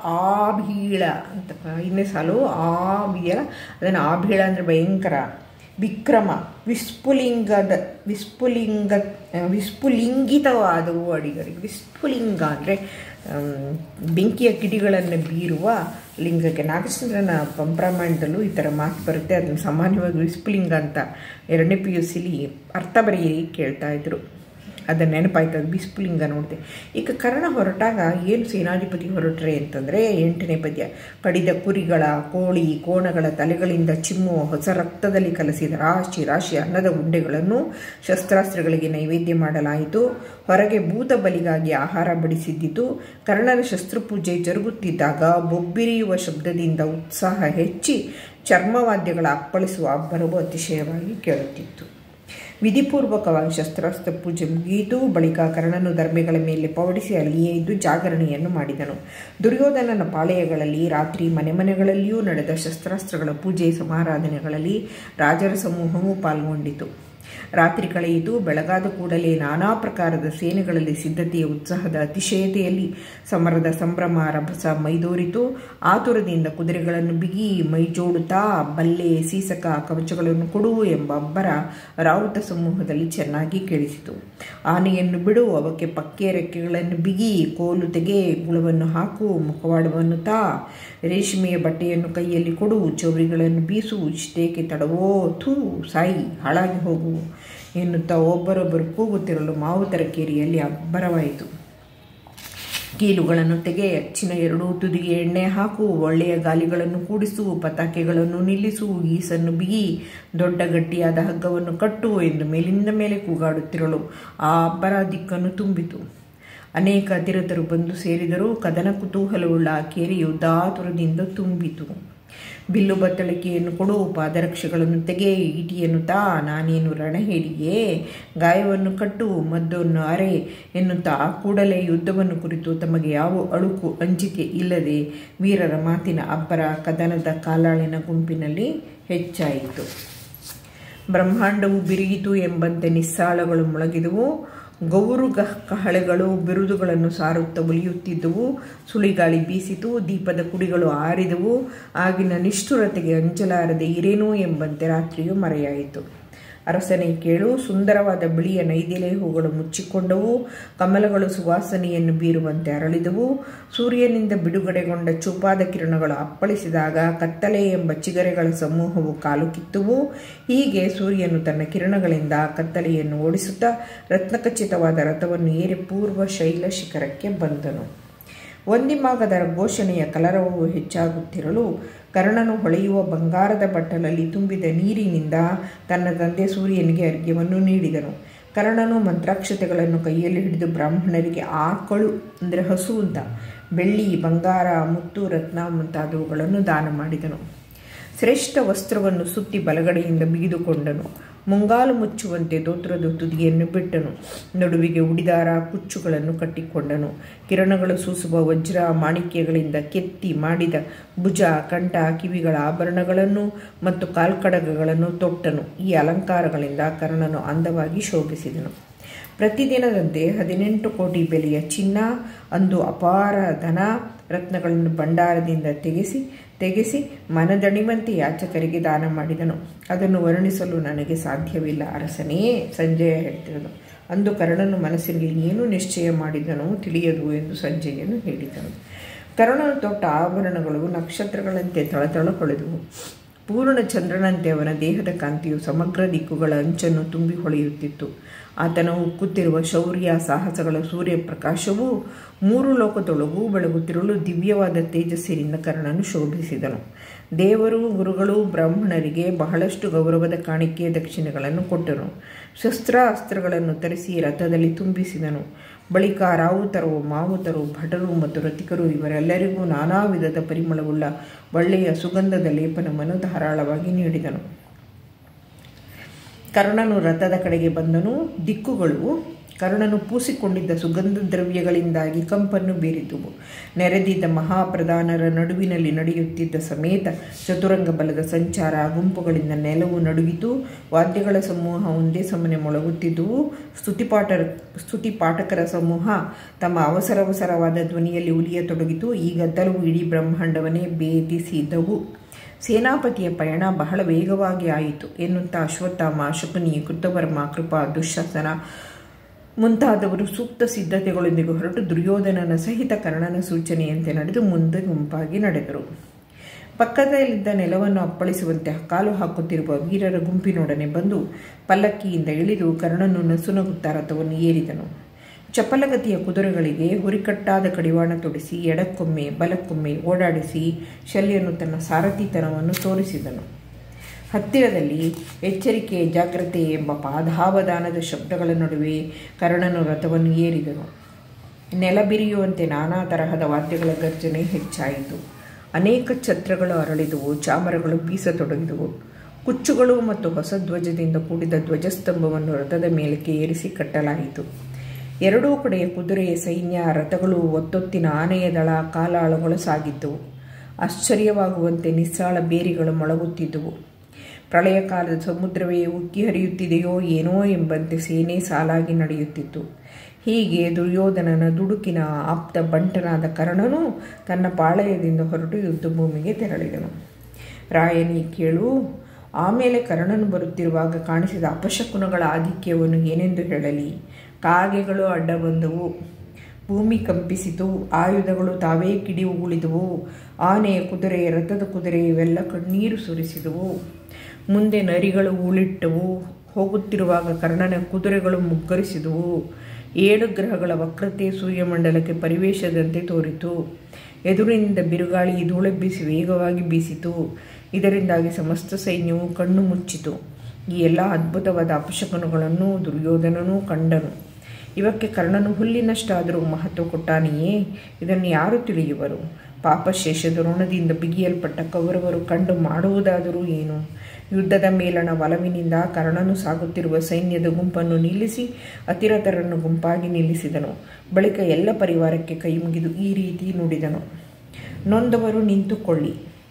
ಆಭೀಳ ಅಂತ ಇನ್ನೇ ಸಾಲು ಆಭೀಳ ಅದನ್ನು ಆಭೀಳ ಅಂದರೆ ಭಯಂಕರ ವಿಕ್ರಮ ವಿಸ್ಫುಲಿಂಗದ ವಿಸ್ಫುಲಿಂಗ ವಿಸ್ಫುಲಿಂಗಿತವಾದವು ಅಡಿಗರಿಗೆ ವಿಸ್ಫುಲಿಂಗ ಅಂದರೆ ಬೆಂಕಿಯ ಕಿಡಿಗಳನ್ನು ಬೀರುವ ಲಿಂಗಕ್ಕೆ ನಾಗಚಂದ್ರನ ಪಂಪ್ರಾಮಾಯಣದಲ್ಲೂ ಈ ಥರ ಮಾತು ಬರುತ್ತೆ ಅದನ್ನು ಸಾಮಾನ್ಯವಾಗಿ ವಿಸ್ಫುಲಿಂಗ ಅಂತ ಎರಡನೇ ಪಿ ಯು ಸಿಲಿ ಅರ್ಥ ಬರೆಯಿ ಕೇಳ್ತಾ ಇದ್ರು ಅದನ್ನು ನೆನಪಾಯ್ತು ಅದು ಬಿಸ್ಪುಲಿಂಗ ನೋಡಿದೆ ಈಗ ಕರ್ಣ ಹೊರಟಾಗ ಏನು ಸೇನಾಧಿಪತಿ ಹೊರಟ್ರೆ ಅಂತಂದರೆ ಎಂಟನೇ ಪದ್ಯ ಕಡಿದ ಕುರಿಗಳ ಕೋಳಿ ಕೋಣಗಳ ತಲೆಗಳಿಂದ ಚಿಮ್ಮುವ ಹೊಸ ರಕ್ತದಲ್ಲಿ ಕಲಸಿದ ರಾಶಿ ರಾಶಿ ಅನ್ನದ ಉಂಡೆಗಳನ್ನು ಶಸ್ತ್ರಾಸ್ತ್ರಗಳಿಗೆ ನೈವೇದ್ಯ ಮಾಡಲಾಯಿತು ಹೊರಗೆ ಭೂತ ಬಲಿಗಾಗಿ ಆಹಾರ ಬಡಿಸಿದ್ದಿತು ಕರ್ಣನ ಶಸ್ತ್ರಪೂಜೆ ಜರುಗುತ್ತಿದ್ದಾಗ ಬೊಬ್ಬಿರಿಯುವ ಶಬ್ದದಿಂದ ಉತ್ಸಾಹ ಹೆಚ್ಚಿ ಚರ್ಮವಾದ್ಯಗಳ ಅಪ್ಪಳಿಸುವ ಅಬ್ಬರವು ಅತಿಶಯವಾಗಿ ಕೇಳುತ್ತಿತ್ತು ವಿಧಿಪೂರ್ವಕವಾಗಿ ಶಸ್ತ್ರಾಸ್ತ್ರ ಪೂಜೆ ಮುಗಿಯಿತು ಬಳಿಕ ಕರ್ಣನು ಧರ್ಮಿಗಳ ಮೇಲೆ ಪವಡಿಸಿ ಅಲ್ಲಿಯೇ ಇದ್ದು ಜಾಗರಣೆಯನ್ನು ಮಾಡಿದನು ದುರ್ಯೋಧನನ ಪಾಳೆಯಗಳಲ್ಲಿ ರಾತ್ರಿ ಮನೆ ಮನೆಗಳಲ್ಲಿಯೂ ನಡೆದ ಶಸ್ತ್ರಾಸ್ತ್ರಗಳ ಪೂಜೆ ಸಮಾರಾಧನೆಗಳಲ್ಲಿ ರಾಜರ ಸಮೂಹವು ಪಾಲ್ಗೊಂಡಿತು ರಾತ್ರಿ ಕಳೆಯಿತು ಬೆಳಗಾದ ಕೂಡಲೇ ನಾನಾ ಪ್ರಕಾರದ ಸೇನೆಗಳಲ್ಲಿ ಸಿದ್ಧತೆಯ ಉತ್ಸಾಹದ ಅತಿಶಯತೆಯಲ್ಲಿ ಸಮರದ ಸಂಭ್ರಮ ರಭಸ ಮೈದೋರಿತು ಆತುರದಿಂದ ಕುದುರೆಗಳನ್ನು ಬಿಗಿ ಮೈಜೋಡುತ್ತಾ ಬಲ್ಲೆ ಸೀಸಕ ಕವಚಗಳನ್ನು ಕೊಡು ಎಂಬ ಅಬ್ಬರ ರಾವುತ ಸಮೂಹದಲ್ಲಿ ಚೆನ್ನಾಗಿ ಕೇಳಿಸಿತು ಆನೆಯನ್ನು ಬಿಡು ಅವಕ್ಕೆ ಪಕ್ಕೆ ರೆಕ್ಕೆಗಳನ್ನು ಬಿಗಿ ಕೋಲು ತೆಗೆ ಗುಳವನ್ನು ಹಾಕು ಮುಖವಾಡವನ್ನು ತಾ ರೇಷ್ಮೆಯ ಬಟ್ಟೆಯನ್ನು ಕೈಯಲ್ಲಿ ಕೊಡು ಚೌರಿಗಳನ್ನು ಬೀಸು ಇಷ್ಟೇಕೆ ತಡವೋ ಥೂ ಸಾಯಿ ಹಾಳಾಗಿ ಹೋಗು ಎನ್ನುತ್ತಾ ಒಬ್ಬರೊಬ್ಬರು ಕೂಗುತ್ತಿರಲು ಮಾವು ತರಕೇರಿಯಲ್ಲಿ ಅಬ್ಬರವಾಯಿತು ಕೀಲುಗಳನ್ನು ತೆಗೆ ಅಚ್ಚಿನ ಎರಡೂ ತುದಿಗೆ ಎಣ್ಣೆ ಹಾಕು ಒಳ್ಳೆಯ ಗಾಲಿಗಳನ್ನು ಕೂಡಿಸು ಪತಾಕೆಗಳನ್ನು ನಿಲ್ಲಿಸು ಈಸನ್ನು ಬಿಗಿ ದೊಡ್ಡ ಗಟ್ಟಿಯಾದ ಹಗ್ಗವನ್ನು ಕಟ್ಟು ಎಂದು ಮೇಲಿಂದ ಮೇಲೆ ಕೂಗಾಡುತ್ತಿರಲು ಆ ಅಬ್ಬರ ದಿಕ್ಕನ್ನು ತುಂಬಿತು ಅನೇಕ ಅತಿರತರು ಬಂದು ಸೇರಿದರೂ ಕದನ ಕುತೂಹಲವುಳ್ಳ ಆ ಕೇರಿಯು ದಾತುರದಿಂದ ತುಂಬಿತು ಬಿಲ್ಲು ಬತ್ತಳಿಕೆಯನ್ನು ಕೊಡು ಪಾದರಕ್ಷೆಗಳನ್ನು ತೆಗೆ ಈಟಿಯನ್ನು ತಾ ನಾನೇನು ರಣಹೇರಿಯೇ ಗಾಯವನ್ನು ಕಟ್ಟು ಮದ್ದನ್ನು ಅರೆ ಎನ್ನುತ್ತಾ ಕೂಡಲೇ ಯುದ್ಧವನ್ನು ಕುರಿತು ತಮಗೆ ಯಾವ ಅಳುಕು ಅಂಜಿಕೆ ಇಲ್ಲದೆ ವೀರರ ಮಾತಿನ ಅಬ್ಬರ ಕದನದ ಕಾಲಾಳಿನ ಗುಂಪಿನಲ್ಲಿ ಹೆಚ್ಚಾಯಿತು ಬ್ರಹ್ಮಾಂಡವು ಬಿರಿಯಿತು ಎಂಬಂತೆ ನಿಸ್ಸಾಳಗಳು ಮೊಳಗಿದವು ಗೌರು ಗಹ ಕಹಳೆಗಳು ಬಿರುದುಗಳನ್ನು ಸಾರುತ್ತಾ ಒಲಿಯುತ್ತಿದ್ದವು ಸುಳಿಗಾಳಿ ಬೀಸಿತು ದೀಪದ ಕುಡಿಗಳು ಆರಿದವು ಆಗಿನ ನಿಷ್ಠುರತೆಗೆ ಅಂಜಲಾರದೆ ಇರೇನೋ ಎಂಬಂತೆ ರಾತ್ರಿಯು ಮರೆಯಾಯಿತು ಅರಸನೇ ಕೇಳು ಸುಂದರವಾದ ಬಿಳಿಯ ನೈದಿಲೆ ಹೂಗಳು ಮುಚ್ಚಿಕೊಂಡವು ಕಮಲಗಳು ಸುವಾಸನೆಯನ್ನು ಬೀರುವಂತೆ ಅರಳಿದವು ಸೂರ್ಯನಿಂದ ಬಿಡುಗಡೆಗೊಂಡ ಚೂಪಾದ ಕಿರಣಗಳು ಅಪ್ಪಳಿಸಿದಾಗ ಕತ್ತಲೆ ಎಂಬ ಚಿಗರೆಗಳ ಸಮೂಹವು ಕಾಲು ಕಿತ್ತುವು ಹೀಗೆ ಸೂರ್ಯನು ತನ್ನ ಕಿರಣಗಳಿಂದ ಕತ್ತಲೆಯನ್ನು ಓಡಿಸುತ್ತಾ ರತ್ನಖಚಿತವಾದ ರಥವನ್ನು ಏರಿ ಪೂರ್ವ ಶೈಲ ಶಿಖರಕ್ಕೆ ಬಂದನು ಒಂದಿಮಾಗದ ಘೋಷಣೆಯ ಕಲರವವು ಹೆಚ್ಚಾಗುತ್ತಿರಲು ಕರ್ಣನು ಹೊಳೆಯುವ ಬಂಗಾರದ ಬಟ್ಟಲಲ್ಲಿ ತುಂಬಿದ ನೀರಿನಿಂದ ತನ್ನ ತಂದೆ ಸೂರ್ಯನಿಗೆ ಅರ್ಘ್ಯವನ್ನು ನೀಡಿದನು ಕರ್ಣನು ಮಂತ್ರಾಕ್ಷತೆಗಳನ್ನು ಕೈಯಲ್ಲಿ ಹಿಡಿದು ಬ್ರಾಹ್ಮಣರಿಗೆ ಆಕಳು ಅಂದರೆ ಹಸು ಅಂತ ಬೆಳ್ಳಿ ಬಂಗಾರ ಮುತ್ತು ರತ್ನ ಮುಂತಾದವುಗಳನ್ನು ದಾನ ಮಾಡಿದನು ಶ್ರೇಷ್ಠ ವಸ್ತ್ರವನ್ನು ಸುತ್ತಿ ಬಲಗಡೆಯಿಂದ ಬಿಗಿದುಕೊಂಡನು ಮುಂಗಾಲು ಮುಚ್ಚುವಂತೆ ದೋತ್ರದ ತುದಿಯನ್ನು ಬಿಟ್ಟನು ನಡುವಿಗೆ ಉಡಿದಾರ ಕುಚ್ಚುಗಳನ್ನು ಕಟ್ಟಿಕೊಂಡನು ಕಿರಣಗಳು ಸೂಸುವ ವಜ್ರ ಮಾಣಿಕ್ಯಗಳಿಂದ ಕೆತ್ತಿ ಮಾಡಿದ ಭುಜ ಕಂಠ ಕಿವಿಗಳ ಆಭರಣಗಳನ್ನು ಮತ್ತು ಕಾಲ್ಕಡಗಗಳನ್ನು ತೊಟ್ಟನು ಈ ಅಲಂಕಾರಗಳಿಂದ ಕರ್ಣನು ಅಂದವಾಗಿ ಶೋಭಿಸಿದನು ಪ್ರತಿದಿನದಂತೆ ಹದಿನೆಂಟು ಕೋಟಿ ಬೆಲೆಯ ಚಿನ್ನ ಅಂದು ಅಪಾರ ಧನ ರತ್ನಗಳನ್ನು ಭಂಡಾರದಿಂದ ತೆಗೆಸಿ ತೆಗೆಸಿ ಮನದಣಿವಂತೆ ಯಾಚಕರಿಗೆ ದಾನ ಮಾಡಿದನು ಅದನ್ನು ವರ್ಣಿಸಲು ನನಗೆ ಸಾಧ್ಯವಿಲ್ಲ ಅರಸನೇ ಸಂಜಯ ಹೇಳ್ತಿರೋದು ಅಂದು ಕರ್ಣನು ಮನಸ್ಸಿನಲ್ಲಿ ಏನು ನಿಶ್ಚಯ ಮಾಡಿದನೋ ತಿಳಿಯದು ಎಂದು ಸಂಜಯನು ಹೇಳಿದನು ಕರ್ಣನು ತೊಟ್ಟ ಆಭರಣಗಳು ನಕ್ಷತ್ರಗಳಂತೆ ತಳತಳ ಹೊಳೆದವು ಪೂರ್ಣ ಚಂದ್ರನಂತೆ ಅವನ ದೇಹದ ಕಾಂತಿಯು ಸಮಗ್ರ ದಿಕ್ಕುಗಳ ಅಂಚನ್ನು ತುಂಬಿ ಹೊಳೆಯುತ್ತಿತ್ತು ಆತನ ಉಕ್ಕುತ್ತಿರುವ ಶೌರ್ಯ ಸಾಹಸಗಳ ಸೂರ್ಯಪ್ರಕಾಶವು ಮೂರು ಲೋಕದೊಳಗೂ ಬೆಳಗುತ್ತಿರಲು ದಿವ್ಯವಾದ ತೇಜಸ್ಸಿನಿಂದ ಕರ್ಣನು ಶೋಭಿಸಿದನು ದೇವರು ಗುರುಗಳು ಬ್ರಾಹ್ಮಣರಿಗೆ ಬಹಳಷ್ಟು ಗೌರವದ ಕಾಣಿಕೆ ದಕ್ಷಿಣೆಗಳನ್ನು ಕೊಟ್ಟನು ಶಸ್ತ್ರ ಅಸ್ತ್ರಗಳನ್ನು ತರಿಸಿ ರಥದಲ್ಲಿ ತುಂಬಿಸಿದನು ಬಳಿಕ ರಾವುತರು ಮಾವುತರು ಭಟರು ಮತ್ತು ರತಿಕರು ಇವರೆಲ್ಲರಿಗೂ ನಾನಾ ವಿಧದ ಪರಿಮಳವುಳ್ಳ ಒಳ್ಳೆಯ ಸುಗಂಧದ ಲೇಪನವನ್ನು ಧಾರಾಳವಾಗಿ ನೀಡಿದನು ಕರ್ಣನು ರಥದ ಕಡೆಗೆ ಬಂದನು ದಿಕ್ಕುಗಳು ಕರ್ಣನು ಪೂಸಿಕೊಂಡಿದ್ದ ಸುಗಂಧ ದ್ರವ್ಯಗಳಿಂದಾಗಿ ಕಂಪನ್ನು ಬೀರಿದುವು ನೆರೆದಿದ್ದ ಮಹಾಪ್ರಧಾನರ ನಡುವಿನಲ್ಲಿ ನಡೆಯುತ್ತಿದ್ದ ಸಮೇತ ಚತುರಂಗ ಬಲದ ಸಂಚಾರ ಗುಂಪುಗಳಿಂದ ನೆಲವು ನಡುಗಿತು ವಾದ್ಯಗಳ ಸಮೂಹ ಒಂದೇ ಸಮನೆ ಮೊಳಗುತ್ತಿದ್ದುವು ಸ್ತುತಿಪಾಠ ಸ್ತುತಿಪಾಠಕರ ಸಮೂಹ ತಮ್ಮ ಅವಸರವಸರವಾದ ಧ್ವನಿಯಲ್ಲಿ ಉಲಿಯತೊಡಗಿತು ಈ ಗದ್ದಲವು ಇಡೀ ಬ್ರಹ್ಮಾಂಡವನ್ನೇ ಭೇದಿಸಿದವು ಸೇನಾಪತಿಯ ಪಯಣ ಬಹಳ ವೇಗವಾಗಿ ಆಯಿತು ಎನ್ನುತ್ತಾ ಅಶ್ವತ್ಥಾಮ ಶಕುನಿ ಕೃತವರ್ಮ ಕೃಪಾ ದುಶ್ಶಾಸನ ಮುಂತಾದವರು ಸೂಕ್ತ ಸಿದ್ಧತೆಗಳೊಂದಿಗೆ ಹೊರಟು ದುರ್ಯೋಧನನ ಸಹಿತ ಕರ್ಣನ ಸೂಚನೆಯಂತೆ ನಡೆದು ಮುಂದೆ ಗುಂಪಾಗಿ ನಡೆದರು ಪಕ್ಕದಲ್ಲಿದ್ದ ನೆಲವನ್ನು ಅಪ್ಪಳಿಸುವಂತೆ ಕಾಲು ಹಾಕುತ್ತಿರುವ ವೀರರ ಗುಂಪಿನೊಡನೆ ಬಂದು ಪಲ್ಲಕ್ಕಿಯಿಂದ ಇಳಿದು ಕರ್ಣನು ನಸುನಗುತ್ತಾ ರಥವನ್ನು ಏರಿದನು ಚಪಲಗತಿಯ ಕುದುರೆಗಳಿಗೆ ಹುರಿಕಟ್ಟಾದ ಕಡಿವಾಣ ತೊಡಿಸಿ ಎಡಕ್ಕೊಮ್ಮೆ ಬಲಕ್ಕೊಮ್ಮೆ ಓಡಾಡಿಸಿ ಶಲ್ಯನು ತನ್ನ ಸಾರಥಿತನವನ್ನು ತೋರಿಸಿದನು ಹತ್ತಿರದಲ್ಲಿ ಎಚ್ಚರಿಕೆ ಜಾಗ್ರತೆ ಎಂಬ ಪಾದಾವಧಾನದ ಶಬ್ದಗಳ ನಡುವೆ ಕರ್ಣನು ರಥವನ್ನು ಏರಿದನು ನೆಲ ಬಿರಿಯುವಂತೆ ನಾನಾ ತರಹದ ವಾದ್ಯಗಳ ಗರ್ಜನೆ ಹೆಚ್ಚಾಯಿತು ಅನೇಕ ಛತ್ರಗಳು ಅರಳಿದವು ಚಾಮರಗಳು ಬೀಸತೊಡಗಿದವು ಕುಚ್ಚುಗಳು ಮತ್ತು ಹೊಸ ಧ್ವಜದಿಂದ ಕೂಡಿದ ಧ್ವಜಸ್ತಂಭವನ್ನು ರಥದ ಮೇಲಕ್ಕೆ ಏರಿಸಿ ಕಟ್ಟಲಾಯಿತು ಎರಡೂ ಕಡೆಯ ಕುದುರೆಯ ಸೈನ್ಯ ರಥಗಳು ಒತ್ತೊತ್ತಿನ ಆನೆಯ ದಳ ಕಾಲಾಳುಗಳು ಸಾಗಿದ್ದವು ಆಶ್ಚರ್ಯವಾಗುವಂತೆ ನಿಸ್ಸಾಳ ಬೇರಿಗಳು ಮೊಳಗುತ್ತಿದ್ದುವು ಪ್ರಳಯ ಕಾಲದ ಸಮುದ್ರವೇ ಉಕ್ಕಿ ಹರಿಯುತ್ತಿದೆಯೋ ಏನೋ ಎಂಬಂತೆ ಸೇನೆ ಸಾಲಾಗಿ ನಡೆಯುತ್ತಿತ್ತು ಹೀಗೆ ದುರ್ಯೋಧನನ ದುಡುಕಿನ ಆಪ್ತ ಬಂಟನಾದ ಕರ್ಣನು ತನ್ನ ಪಾಳಯದಿಂದ ಹೊರಟು ಯುದ್ಧಭೂಮಿಗೆ ತೆರಳಿದನು ರಾಯನಿ ಕೇಳು ಆಮೇಲೆ ಕರ್ಣನು ಬರುತ್ತಿರುವಾಗ ಕಾಣಿಸಿದ ಅಪಶಕುನಗಳ ಆಧಿಕ್ಯವನ್ನು ಏನೆಂದು ಹೇಳಲಿ ಕಾಗೆಗಳು ಅಡ್ಡ ಬಂದವು ಭೂಮಿ ಕಂಪಿಸಿತು ಆಯುಧಗಳು ತಾವೇ ಕಿಡಿ ಉಗುಳಿದವು ಆನೆಯ ಕುದುರೆ ರಥದ ಕುದುರೆ ಇವೆಲ್ಲ ಕಣ್ಣೀರು ಸುರಿಸಿದವು ಮುಂದೆ ನರಿಗಳು ಉಳಿಟ್ಟವು ಹೋಗುತ್ತಿರುವಾಗ ಕರ್ಣನ ಕುದುರೆಗಳು ಮುಗ್ಗರಿಸಿದವು ಏಳು ಗ್ರಹಗಳ ವಕ್ರತೆ ಸೂರ್ಯಮಂಡಲಕ್ಕೆ ಪರಿವೇಶದಂತೆ ತೋರಿತು ಎದುರಿನಿಂದ ಬಿರುಗಾಳಿ ಧೂಳೆಬ್ಬಿಸಿ ವೇಗವಾಗಿ ಬೀಸಿತು ಇದರಿಂದಾಗಿ ಸಮಸ್ತ ಸೈನ್ಯವು ಕಣ್ಣು ಮುಚ್ಚಿತು ಈ ಎಲ್ಲ ಅದ್ಭುತವಾದ ಅಪಶಕನಗಳನ್ನು ದುರ್ಯೋಧನನೂ ಕಂಡನು ಇವಕ್ಕೆ ಕರ್ಣನು ಹುಲ್ಲಿನಷ್ಟಾದರೂ ಮಹತ್ವ ಕೊಟ್ಟಾನೆಯೇ ಇದನ್ನು ಯಾರು ತಿಳಿಯುವರು ಪಾಪ ಶೇಷದ ಋಣದಿಂದ ಬಿಗಿಯಲ್ಪಟ್ಟ ಕೌರವರು ಕಂಡು ಮಾಡುವುದಾದರೂ ಏನು ಯುದ್ಧದ ಮೇಲಣ ಒಲವಿನಿಂದ ಕರ್ಣನು ಸಾಗುತ್ತಿರುವ ಸೈನ್ಯದ ಗುಂಪನ್ನು ನಿಲ್ಲಿಸಿ ಅತಿರಥರನ್ನು ಗುಂಪಾಗಿ ನಿಲ್ಲಿಸಿದನು ಬಳಿಕ ಎಲ್ಲ ಪರಿವಾರಕ್ಕೆ ಕೈ ಮುಗಿದು ಈ ರೀತಿ ನುಡಿದನು ನೊಂದವರು ನಿಂತುಕೊಳ್ಳಿ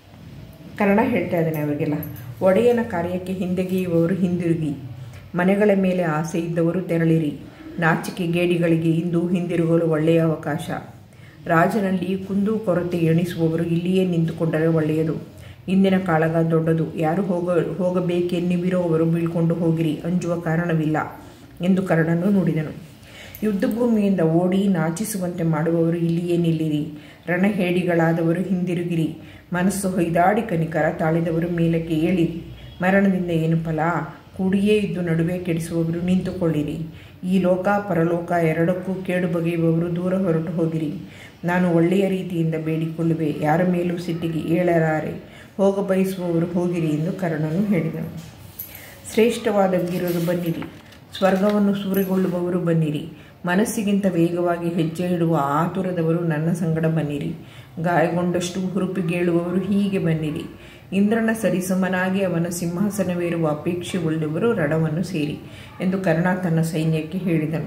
ಕನ್ನಡ ಹೇಳ್ತಾ ಇದ್ದಾನೆ ಅವರಿಗೆಲ್ಲ ಒಡೆಯನ ಕಾರ್ಯಕ್ಕೆ ಹಿಂದೆಗೆಯುವವರು ಹಿಂದಿರುಗಿ ಮನೆಗಳ ಮೇಲೆ ಆಸೆ ಇದ್ದವರು ತೆರಳಿರಿ ನಾಚಿಕೆ ಗೇಡಿಗಳಿಗೆ ಇಂದು ಹಿಂದಿರುಗಲು ಒಳ್ಳೆಯ ಅವಕಾಶ ರಾಜನಲ್ಲಿ ಕುಂದು ಕೊರತೆ ಎಣಿಸುವವರು ಇಲ್ಲಿಯೇ ನಿಂತುಕೊಂಡರೆ ಒಳ್ಳೆಯದು ಇಂದಿನ ಕಾಳಗ ದೊಡ್ಡದು ಯಾರು ಹೋಗ ಹೋಗಬೇಕೆನ್ನಿವಿರೋ ಅವರು ಬೀಳ್ಕೊಂಡು ಹೋಗಿರಿ ಅಂಜುವ ಕಾರಣವಿಲ್ಲ ಎಂದು ಕರ್ಣನು ನುಡಿದನು ಯುದ್ಧಭೂಮಿಯಿಂದ ಓಡಿ ನಾಚಿಸುವಂತೆ ಮಾಡುವವರು ಇಲ್ಲಿಯೇ ನಿಲ್ಲಿರಿ ರಣಹೇಡಿಗಳಾದವರು ಹಿಂದಿರುಗಿರಿ ಮನಸ್ಸು ಹೊಯ್ದಾಡಿ ಕನಿಕರ ತಾಳಿದವರು ಮೇಲಕ್ಕೆ ಏಳಿರಿ ಮರಣದಿಂದ ಏನು ಫಲ ಕೂಡಿಯೇ ಇದ್ದು ನಡುವೆ ಕೆಡಿಸುವವರು ನಿಂತುಕೊಳ್ಳಿರಿ ಈ ಲೋಕ ಪರಲೋಕ ಎರಡಕ್ಕೂ ಕೇಡು ಬಗೆಯುವವರು ದೂರ ಹೊರಟು ಹೋಗಿರಿ ನಾನು ಒಳ್ಳೆಯ ರೀತಿಯಿಂದ ಬೇಡಿಕೊಳ್ಳುವೆ ಯಾರ ಮೇಲೂ ಸಿಟ್ಟಿಗೆ ಏಳಲಾರೆ ಹೋಗ ಬಯಸುವವರು ಹೋಗಿರಿ ಎಂದು ಕರ್ಣನು ಹೇಳಿದನು ಶ್ರೇಷ್ಠವಾದ ವೀರರು ಬನ್ನಿರಿ ಸ್ವರ್ಗವನ್ನು ಸೂರೆಗೊಳ್ಳುವವರು ಬನ್ನಿರಿ ಮನಸ್ಸಿಗಿಂತ ವೇಗವಾಗಿ ಹೆಜ್ಜೆ ಇಡುವ ಆತುರದವರು ನನ್ನ ಸಂಗಡ ಬನ್ನಿರಿ ಗಾಯಗೊಂಡಷ್ಟು ಹುರುಪಿಗೇಳುವವರು ಹೀಗೆ ಬನ್ನಿರಿ ಇಂದ್ರನ ಸರಿಸಮನಾಗಿ ಅವನ ಸಿಂಹಾಸನವೇರುವ ಅಪೇಕ್ಷೆ ಉಳ್ಳವರು ರಣವನ್ನು ಸೇರಿ ಎಂದು ಕರ್ಣ ತನ್ನ ಸೈನ್ಯಕ್ಕೆ ಹೇಳಿದನು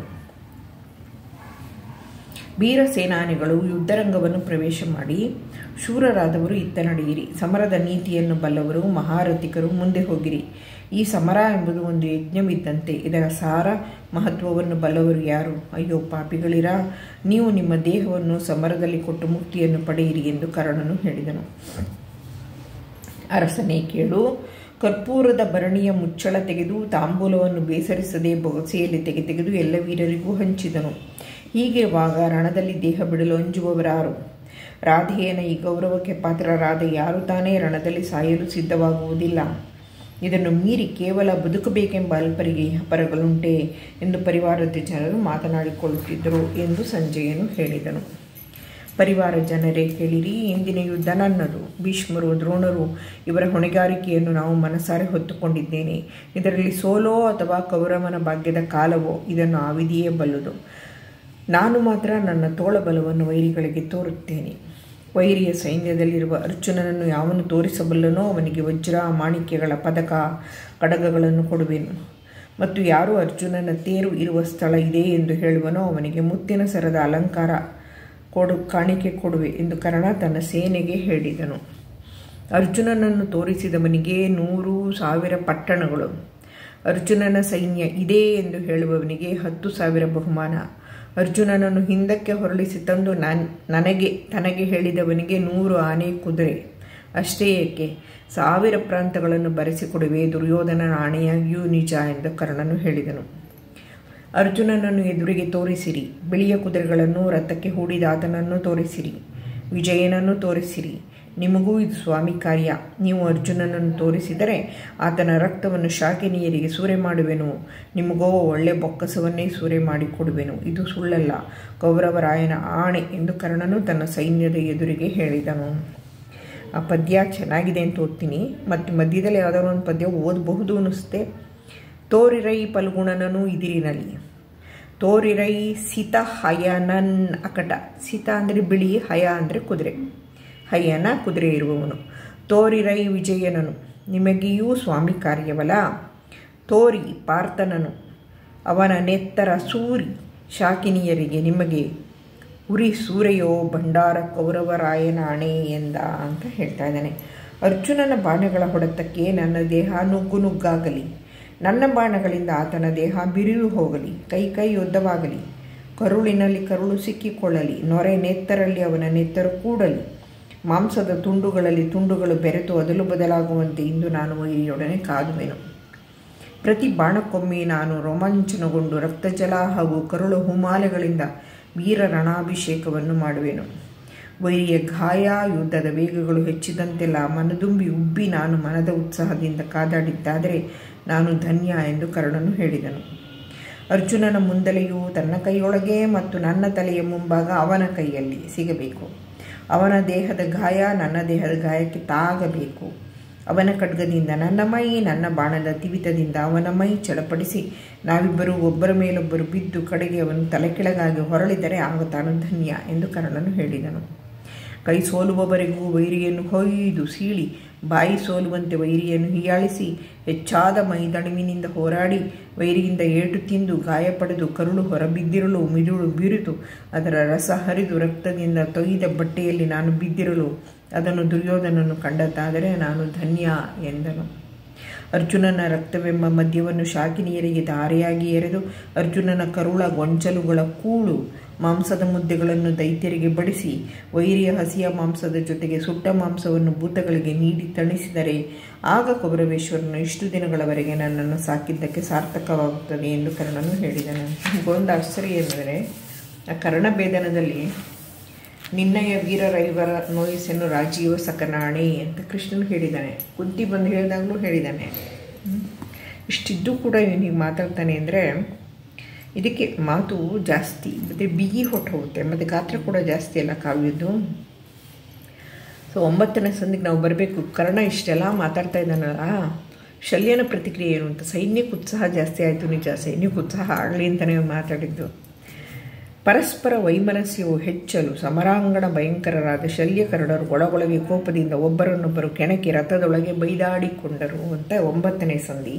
ವೀರ ಸೇನಾನಿಗಳು ಯುದ್ಧರಂಗವನ್ನು ಪ್ರವೇಶ ಮಾಡಿ ಶೂರರಾದವರು ಇತ್ತ ನಡೆಯಿರಿ ಸಮರದ ನೀತಿಯನ್ನು ಬಲ್ಲವರು ಮಹಾರಥಿಕರು ಮುಂದೆ ಹೋಗಿರಿ ಈ ಸಮರ ಎಂಬುದು ಒಂದು ಯಜ್ಞವಿದ್ದಂತೆ ಇದರ ಸಾರ ಮಹತ್ವವನ್ನು ಬಲ್ಲವರು ಯಾರು ಅಯ್ಯೋ ಪಾಪಿಗಳಿರ ನೀವು ನಿಮ್ಮ ದೇಹವನ್ನು ಸಮರದಲ್ಲಿ ಕೊಟ್ಟು ಮುಕ್ತಿಯನ್ನು ಪಡೆಯಿರಿ ಎಂದು ಕರ್ಣನು ಹೇಳಿದನು ಅರಸನೇ ಕೇಳು ಕರ್ಪೂರದ ಭರಣಿಯ ಮುಚ್ಚಳ ತೆಗೆದು ತಾಂಬೂಲವನ್ನು ಬೇಸರಿಸದೆ ಬೊಗಸೆಯಲ್ಲಿ ತೆಗೆ ತೆಗೆದು ಎಲ್ಲ ವೀರರಿಗೂ ಹಂಚಿದನು ಹೀಗಿರುವಾಗ ರಣದಲ್ಲಿ ದೇಹ ಬಿಡಲು ಅಂಜುವವರಾರು ರಾಧೆಯನ ಈ ಗೌರವಕ್ಕೆ ಪಾತ್ರರಾದ ಯಾರು ತಾನೇ ರಣದಲ್ಲಿ ಸಾಯಲು ಸಿದ್ಧವಾಗುವುದಿಲ್ಲ ಇದನ್ನು ಮೀರಿ ಕೇವಲ ಬದುಕಬೇಕೆಂಬ ಅಲ್ಪರಿಗೆ ಅಪರಗಳುಂಟೆ ಎಂದು ಪರಿವಾರದ ಜನರು ಮಾತನಾಡಿಕೊಳ್ಳುತ್ತಿದ್ದರು ಎಂದು ಸಂಜಯನು ಹೇಳಿದನು ಪರಿವಾರ ಜನರೇ ಕೇಳಿರಿ ಇಂದಿನ ಯುದ್ಧ ನನ್ನದು ಭೀಷ್ಮರು ದ್ರೋಣರು ಇವರ ಹೊಣೆಗಾರಿಕೆಯನ್ನು ನಾವು ಮನಸಾರೆ ಹೊತ್ತುಕೊಂಡಿದ್ದೇನೆ ಇದರಲ್ಲಿ ಸೋಲೋ ಅಥವಾ ಕೌರವನ ಭಾಗ್ಯದ ಕಾಲವೋ ಇದನ್ನು ಆ ವಿಧಿಯೇ ಬಲ್ಲುದು ನಾನು ಮಾತ್ರ ನನ್ನ ತೋಳಬಲವನ್ನು ವೈರಿಗಳಿಗೆ ತೋರುತ್ತೇನೆ ವೈರಿಯ ಸೈನ್ಯದಲ್ಲಿರುವ ಅರ್ಜುನನನ್ನು ಯಾವನು ತೋರಿಸಬಲ್ಲನೋ ಅವನಿಗೆ ವಜ್ರ ಮಾಣಿಕ್ಯಗಳ ಪದಕ ಕಡಗಗಳನ್ನು ಕೊಡುವೆನು ಮತ್ತು ಯಾರು ಅರ್ಜುನನ ತೇರು ಇರುವ ಸ್ಥಳ ಇದೆ ಎಂದು ಹೇಳುವನೋ ಅವನಿಗೆ ಮುತ್ತಿನ ಸರದ ಅಲಂಕಾರ ಕೊಡು ಕಾಣಿಕೆ ಕೊಡುವೆ ಎಂದು ಕರ್ಣ ತನ್ನ ಸೇನೆಗೆ ಹೇಳಿದನು ಅರ್ಜುನನನ್ನು ತೋರಿಸಿದವನಿಗೆ ನೂರು ಸಾವಿರ ಪಟ್ಟಣಗಳು ಅರ್ಜುನನ ಸೈನ್ಯ ಇದೆ ಎಂದು ಹೇಳುವವನಿಗೆ ಹತ್ತು ಸಾವಿರ ಬಹುಮಾನ ಅರ್ಜುನನನ್ನು ಹಿಂದಕ್ಕೆ ಹೊರಳಿಸಿ ತಂದು ನನ್ ನನಗೆ ತನಗೆ ಹೇಳಿದವನಿಗೆ ನೂರು ಆನೆ ಕುದುರೆ ಅಷ್ಟೇ ಏಕೆ ಸಾವಿರ ಪ್ರಾಂತಗಳನ್ನು ಬರೆಸಿಕೊಡುವೆ ದುರ್ಯೋಧನನ ಆಣೆಯಾಗಿಯೂ ನಿಜ ಎಂದು ಕರ್ಣನು ಹೇಳಿದನು ಅರ್ಜುನನನ್ನು ಎದುರಿಗೆ ತೋರಿಸಿರಿ ಬಿಳಿಯ ಕುದುರೆಗಳನ್ನು ರಥಕ್ಕೆ ಹೂಡಿದ ಆತನನ್ನು ತೋರಿಸಿರಿ ವಿಜಯನನ್ನು ತೋರಿಸಿರಿ ನಿಮಗೂ ಇದು ಸ್ವಾಮಿ ಕಾರ್ಯ ನೀವು ಅರ್ಜುನನನ್ನು ತೋರಿಸಿದರೆ ಆತನ ರಕ್ತವನ್ನು ಶಾಕಿನಿಯರಿಗೆ ಸೂರೆ ಮಾಡುವೆನು ನಿಮಗೋ ಒಳ್ಳೆ ಬೊಕ್ಕಸವನ್ನೇ ಸೂರೆ ಮಾಡಿ ಕೊಡುವೆನು ಇದು ಸುಳ್ಳಲ್ಲ ಕೌರವರಾಯನ ಆಣೆ ಎಂದು ಕರ್ಣನು ತನ್ನ ಸೈನ್ಯದ ಎದುರಿಗೆ ಹೇಳಿದನು ಆ ಪದ್ಯ ಚೆನ್ನಾಗಿದೆ ಅಂತ ಓದ್ತೀನಿ ಮತ್ತು ಮಧ್ಯದಲ್ಲಿ ಯಾವುದಾದ್ರು ಒಂದು ಪದ್ಯ ಓದಬಹುದು ಅನ್ನಿಸುತ್ತೆ ತೋರಿರೈ ಪಲ್ಗುಣನನು ಇದಿರಿನಲಿ ತೋರಿರೈ ಸಿತ ಹಯನನ್ ಅಕಟ ಸಿತ ಅಂದರೆ ಬಿಳಿ ಹಯ ಅಂದರೆ ಕುದುರೆ ಹಯ್ಯನ ಕುದುರೆ ಇರುವವನು ತೋರಿರೈ ವಿಜಯನನು ನಿಮಗೆಯೂ ಸ್ವಾಮಿ ಕಾರ್ಯವಲ ತೋರಿ ಪಾರ್ಥನನು ಅವನ ನೆತ್ತರ ಸೂರಿ ಶಾಕಿನಿಯರಿಗೆ ನಿಮಗೆ ಉರಿ ಸೂರೆಯೋ ಭಂಡಾರ ಕೌರವರಾಯನ ಅಣೆ ಎಂದ ಅಂತ ಹೇಳ್ತಾ ಇದ್ದಾನೆ ಅರ್ಜುನನ ಬಾಣಗಳ ಹೊಡೆತಕ್ಕೆ ನನ್ನ ದೇಹ ನುಗ್ಗು ನುಗ್ಗಾಗಲಿ ನನ್ನ ಬಾಣಗಳಿಂದ ಆತನ ದೇಹ ಬಿರಿದು ಹೋಗಲಿ ಕೈ ಕೈ ಯುದ್ಧವಾಗಲಿ ಕರುಳಿನಲ್ಲಿ ಕರುಳು ಸಿಕ್ಕಿಕೊಳ್ಳಲಿ ನೊರೆ ನೆತ್ತರಲ್ಲಿ ಅವನ ನೆತ್ತರು ಕೂಡಲಿ ಮಾಂಸದ ತುಂಡುಗಳಲ್ಲಿ ತುಂಡುಗಳು ಬೆರೆತು ಅದಲು ಬದಲಾಗುವಂತೆ ಇಂದು ನಾನು ವೈರಿಯೊಡನೆ ಕಾದುವೆನು ಪ್ರತಿ ಬಾಣಕ್ಕೊಮ್ಮೆ ನಾನು ರೋಮಾಂಚನಗೊಂಡು ರಕ್ತಜಲ ಹಾಗೂ ಕರುಳು ಹುಮಾಲೆಗಳಿಂದ ವೀರ ರಣಾಭಿಷೇಕವನ್ನು ಮಾಡುವೆನು ವೈರಿಯ ಗಾಯ ಯುದ್ಧದ ವೇಗಗಳು ಹೆಚ್ಚಿದಂತೆಲ್ಲ ಮನದುಂಬಿ ಉಬ್ಬಿ ನಾನು ಮನದ ಉತ್ಸಾಹದಿಂದ ಕಾದಾಡಿದ್ದಾದರೆ ನಾನು ಧನ್ಯ ಎಂದು ಕರ್ಣನು ಹೇಳಿದನು ಅರ್ಜುನನ ಮುಂದಲೆಯೂ ತನ್ನ ಕೈಯೊಳಗೆ ಮತ್ತು ನನ್ನ ತಲೆಯ ಮುಂಭಾಗ ಅವನ ಕೈಯಲ್ಲಿ ಸಿಗಬೇಕು ಅವನ ದೇಹದ ಗಾಯ ನನ್ನ ದೇಹದ ಗಾಯಕ್ಕೆ ತಾಗಬೇಕು ಅವನ ಖಡ್ಗದಿಂದ ನನ್ನ ಮೈ ನನ್ನ ಬಾಣದ ತಿವಿತದಿಂದ ಅವನ ಮೈ ಚಳಪಡಿಸಿ ನಾವಿಬ್ಬರು ಒಬ್ಬರ ಮೇಲೊಬ್ಬರು ಬಿದ್ದು ಕಡೆಗೆ ಅವನು ತಲೆ ಕೆಳಗಾಗಿ ಹೊರಳಿದರೆ ಆಗ ತಾನು ಧನ್ಯ ಎಂದು ಕರ್ಣನು ಹೇಳಿದನು ಕೈ ಸೋಲುವವರೆಗೂ ವೈರಿಯನ್ನು ಹೊಯ್ದು ಸೀಳಿ ಬಾಯಿ ಸೋಲುವಂತೆ ವೈರಿಯನ್ನು ಹೀಯಾಳಿಸಿ ಹೆಚ್ಚಾದ ಮೈದಣಿವಿನಿಂದ ಹೋರಾಡಿ ವೈರಿಯಿಂದ ಏಟು ತಿಂದು ಗಾಯಪಡೆದು ಕರುಳು ಹೊರಬಿದ್ದಿರಲು ಮಿದುಳು ಬಿರಿತು ಅದರ ರಸ ಹರಿದು ರಕ್ತದಿಂದ ತೊಯ್ದ ಬಟ್ಟೆಯಲ್ಲಿ ನಾನು ಬಿದ್ದಿರಲು ಅದನ್ನು ದುರ್ಯೋಧನನು ಕಂಡದ್ದಾದರೆ ನಾನು ಧನ್ಯ ಎಂದನು ಅರ್ಜುನನ ರಕ್ತವೆಂಬ ಮದ್ಯವನ್ನು ಶಾಕಿನಿಯರಿಗೆ ಧಾರೆಯಾಗಿ ಎರೆದು ಅರ್ಜುನನ ಕರುಳ ಗೊಂಚಲುಗಳ ಕೂಳು ಮಾಂಸದ ಮುದ್ದೆಗಳನ್ನು ದೈತ್ಯರಿಗೆ ಬಡಿಸಿ ವೈರಿಯ ಹಸಿಯ ಮಾಂಸದ ಜೊತೆಗೆ ಸುಟ್ಟ ಮಾಂಸವನ್ನು ಭೂತಗಳಿಗೆ ನೀಡಿ ತಣಿಸಿದರೆ ಆಗ ಕೊಬರವೇಶ್ವರನು ಇಷ್ಟು ದಿನಗಳವರೆಗೆ ನನ್ನನ್ನು ಸಾಕಿದ್ದಕ್ಕೆ ಸಾರ್ಥಕವಾಗುತ್ತದೆ ಎಂದು ಕರ್ಣನು ಹೇಳಿದನು ಒಂದು ಆಶ್ಚರ್ಯ ಎಂದರೆ ಆ ಕರ್ಣಭೇದನದಲ್ಲಿ ನಿನ್ನಯ ವೀರರೈವರ ನೋಯಿಸನ್ನು ರಾಜೀವ ಸಕನಾಣೆ ಅಂತ ಕೃಷ್ಣನು ಹೇಳಿದ್ದಾನೆ ಕುಂತಿ ಬಂದು ಹೇಳಿದಾಗಲೂ ಹೇಳಿದ್ದಾನೆ ಇಷ್ಟಿದ್ದು ಕೂಡ ಇವನಿಗೆ ಮಾತಾಡ್ತಾನೆ ಅಂದರೆ ಇದಕ್ಕೆ ಮಾತು ಜಾಸ್ತಿ ಮತ್ತು ಬಿಗಿ ಹೊಟ್ಟು ಹೋಗುತ್ತೆ ಮತ್ತು ಗಾತ್ರ ಕೂಡ ಜಾಸ್ತಿ ಅಲ್ಲ ಕಾವ್ಯದ್ದು ಸೊ ಒಂಬತ್ತನೇ ಸಂದಿಗೆ ನಾವು ಬರಬೇಕು ಕರ್ಣ ಇಷ್ಟೆಲ್ಲ ಮಾತಾಡ್ತಾ ಇದ್ದಾನಲ್ಲ ಶಲ್ಯನ ಪ್ರತಿಕ್ರಿಯೆ ಏನು ಅಂತ ಸೈನ್ಯಕ್ಕೆ ಉತ್ಸಾಹ ಜಾಸ್ತಿ ಆಯಿತು ನಿಜ ಸೈನ್ಯಕ್ಕೆ ಉತ್ಸಾಹ ಆಗಲಿ ಅಂತಲೇ ಮಾತಾಡಿದ್ದು ಪರಸ್ಪರ ವೈಮನಸ್ಯವು ಹೆಚ್ಚಲು ಸಮರಾಂಗಣ ಭಯಂಕರರಾದ ಶಲ್ಯಕರಡರು ಒಳಗೊಳಗೆ ಕೋಪದಿಂದ ಒಬ್ಬರನ್ನೊಬ್ಬರು ಕೆಣಕಿ ರಥದೊಳಗೆ ಬೈದಾಡಿಕೊಂಡರು ಅಂತ ಒಂಬತ್ತನೇ ಸಂಧಿ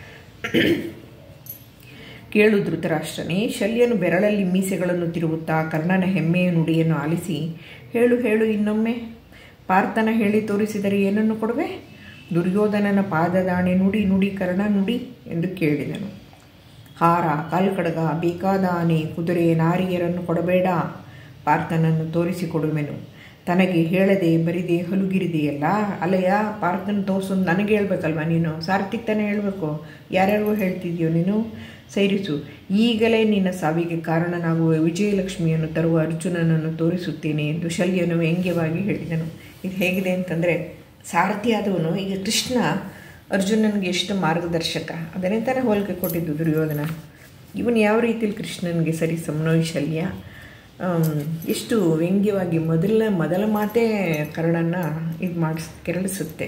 ಕೇಳು ಧೃತರಾಷ್ಟ್ರನೇ ಶಲ್ಯನು ಬೆರಳಲ್ಲಿ ಮೀಸೆಗಳನ್ನು ತಿರುಗುತ್ತಾ ಕರ್ಣನ ಹೆಮ್ಮೆಯ ನುಡಿಯನ್ನು ಆಲಿಸಿ ಹೇಳು ಹೇಳು ಇನ್ನೊಮ್ಮೆ ಪಾರ್ಥನ ಹೇಳಿ ತೋರಿಸಿದರೆ ಏನನ್ನು ಕೊಡುವೆ ದುರ್ಯೋಧನನ ಪಾದದಾಣೆ ನುಡಿ ನುಡಿ ಕರ್ಣ ನುಡಿ ಎಂದು ಕೇಳಿದನು ಹಾರ ಕಾಲ್ಕಡಗ ಬೇಕಾದ ಆನೆ ಕುದುರೆ ನಾರಿಯರನ್ನು ಕೊಡಬೇಡ ಪಾರ್ಥನನ್ನು ತೋರಿಸಿಕೊಡುವೆನು ತನಗೆ ಹೇಳದೆ ಬರಿದೆ ಹಲುಗಿರಿದೆಯಲ್ಲ ಅಲ್ಲಯ್ಯ ಪಾರ್ಥನ ತೋರಿಸೋದು ನನಗೆ ಹೇಳ್ಬೇಕಲ್ವ ನೀನು ಸಾರ್ತಿಕ್ ತಾನೇ ಹೇಳಬೇಕು ಯಾರ್ಯಾರಿಗೂ ಹೇಳ್ತಿದ್ಯೋ ನೀನು ಸೈರಿಸು ಈಗಲೇ ನಿನ್ನ ಸಾವಿಗೆ ಕಾರಣನಾಗುವ ವಿಜಯಲಕ್ಷ್ಮಿಯನ್ನು ತರುವ ಅರ್ಜುನನನ್ನು ತೋರಿಸುತ್ತೇನೆ ಎಂದು ಶಲ್ಯನು ವ್ಯಂಗ್ಯವಾಗಿ ಹೇಳಿದನು ಇದು ಹೇಗಿದೆ ಅಂತಂದರೆ ಸಾರಥಿಯಾದವನು ಈಗ ಕೃಷ್ಣ ಅರ್ಜುನನಿಗೆ ಎಷ್ಟು ಮಾರ್ಗದರ್ಶಕ ಅದನ್ನೇ ತಾನೇ ಹೋಲಿಕೆ ಕೊಟ್ಟಿದ್ದು ದುರ್ಯೋಧನ ಇವನು ಯಾವ ರೀತಿಯಲ್ಲಿ ಕೃಷ್ಣನಿಗೆ ಸರಿ ಸಮನೋಶಲ್ಯ ಎಷ್ಟು ವ್ಯಂಗ್ಯವಾಗಿ ಮೊದಲ ಮೊದಲ ಮಾತೇ ಕರ್ಣನ ಇದು ಮಾಡಿಸ್ ಕೆರಳಿಸುತ್ತೆ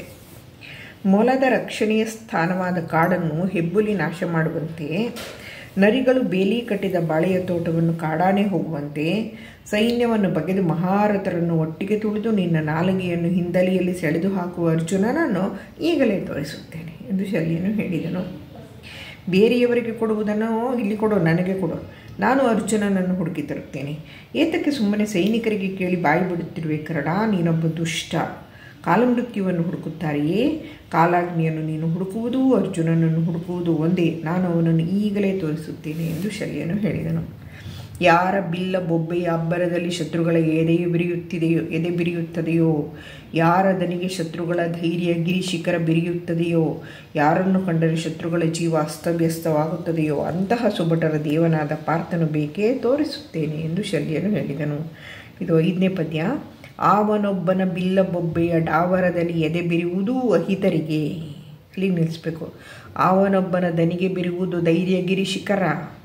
ಮೊಲದ ರಕ್ಷಣೀಯ ಸ್ಥಾನವಾದ ಕಾಡನ್ನು ಹೆಬ್ಬುಲಿ ನಾಶ ಮಾಡುವಂತೆ ನರಿಗಳು ಬೇಲಿ ಕಟ್ಟಿದ ಬಾಳೆಯ ತೋಟವನ್ನು ಕಾಡಾನೆ ಹೋಗುವಂತೆ ಸೈನ್ಯವನ್ನು ಬಗೆದು ಮಹಾರಥರನ್ನು ಒಟ್ಟಿಗೆ ತುಳಿದು ನಿನ್ನ ನಾಲಿಗೆಯನ್ನು ಹಿಂದಲಿಯಲ್ಲಿ ಸೆಳೆದು ಹಾಕುವ ಅರ್ಜುನನನ್ನು ಈಗಲೇ ತೋರಿಸುತ್ತೇನೆ ಎಂದು ಶಲ್ಯನು ಹೇಳಿದನು ಬೇರೆಯವರಿಗೆ ಕೊಡುವುದನ್ನು ಇಲ್ಲಿ ಕೊಡು ನನಗೆ ಕೊಡು ನಾನು ಅರ್ಜುನನನ್ನು ಹುಡುಕಿ ತರುತ್ತೇನೆ ಏತಕ್ಕೆ ಸುಮ್ಮನೆ ಸೈನಿಕರಿಗೆ ಕೇಳಿ ಬಾಯಿ ಬಿಡುತ್ತಿರುವೆ ಕರಡ ನೀನೊಬ್ಬ ದುಷ್ಟ ಕಾಲಮೃತ್ಯುವನ್ನು ಹುಡುಕುತ್ತಾರೆಯೇ ಕಾಲಾಗ್ನಿಯನ್ನು ನೀನು ಹುಡುಕುವುದು ಅರ್ಜುನನನ್ನು ಹುಡುಕುವುದು ಒಂದೇ ನಾನು ಅವನನ್ನು ಈಗಲೇ ತೋರಿಸುತ್ತೇನೆ ಎಂದು ಶಲ್ಯನು ಹೇಳಿದನು ಯಾರ ಬಿಲ್ಲ ಬೊಬ್ಬೆಯ ಅಬ್ಬರದಲ್ಲಿ ಶತ್ರುಗಳ ಎದೆಯು ಬಿರಿಯುತ್ತಿದೆಯೋ ಎದೆ ಬಿರಿಯುತ್ತದೆಯೋ ಯಾರ ದನಿಗೆ ಶತ್ರುಗಳ ಧೈರ್ಯ ಗಿರಿ ಶಿಖರ ಬಿರಿಯುತ್ತದೆಯೋ ಯಾರನ್ನು ಕಂಡರೆ ಶತ್ರುಗಳ ಜೀವ ಅಸ್ತವ್ಯಸ್ತವಾಗುತ್ತದೆಯೋ ಅಂತಹ ಸುಭಟರ ದೇವನಾದ ಪಾರ್ಥನು ಬೇಕೇ ತೋರಿಸುತ್ತೇನೆ ಎಂದು ಶಲ್ಯನು ಹೇಳಿದನು ಇದು ಐದನೇ ಪದ್ಯ ಆವನೊಬ್ಬನ ಬಿಲ್ಲ ಬೊಬ್ಬೆಯ ಡಾವರದಲ್ಲಿ ಎದೆ ಬಿರಿಯುವುದೂ ಅಹಿತರಿಗೆ ಅಲ್ಲಿ ನಿಲ್ಲಿಸ್ಬೇಕು ಆವನೊಬ್ಬನ ದನಿಗೆ ಬಿರುವುದು ಧೈರ್ಯಗಿರಿ ಶಿಖರ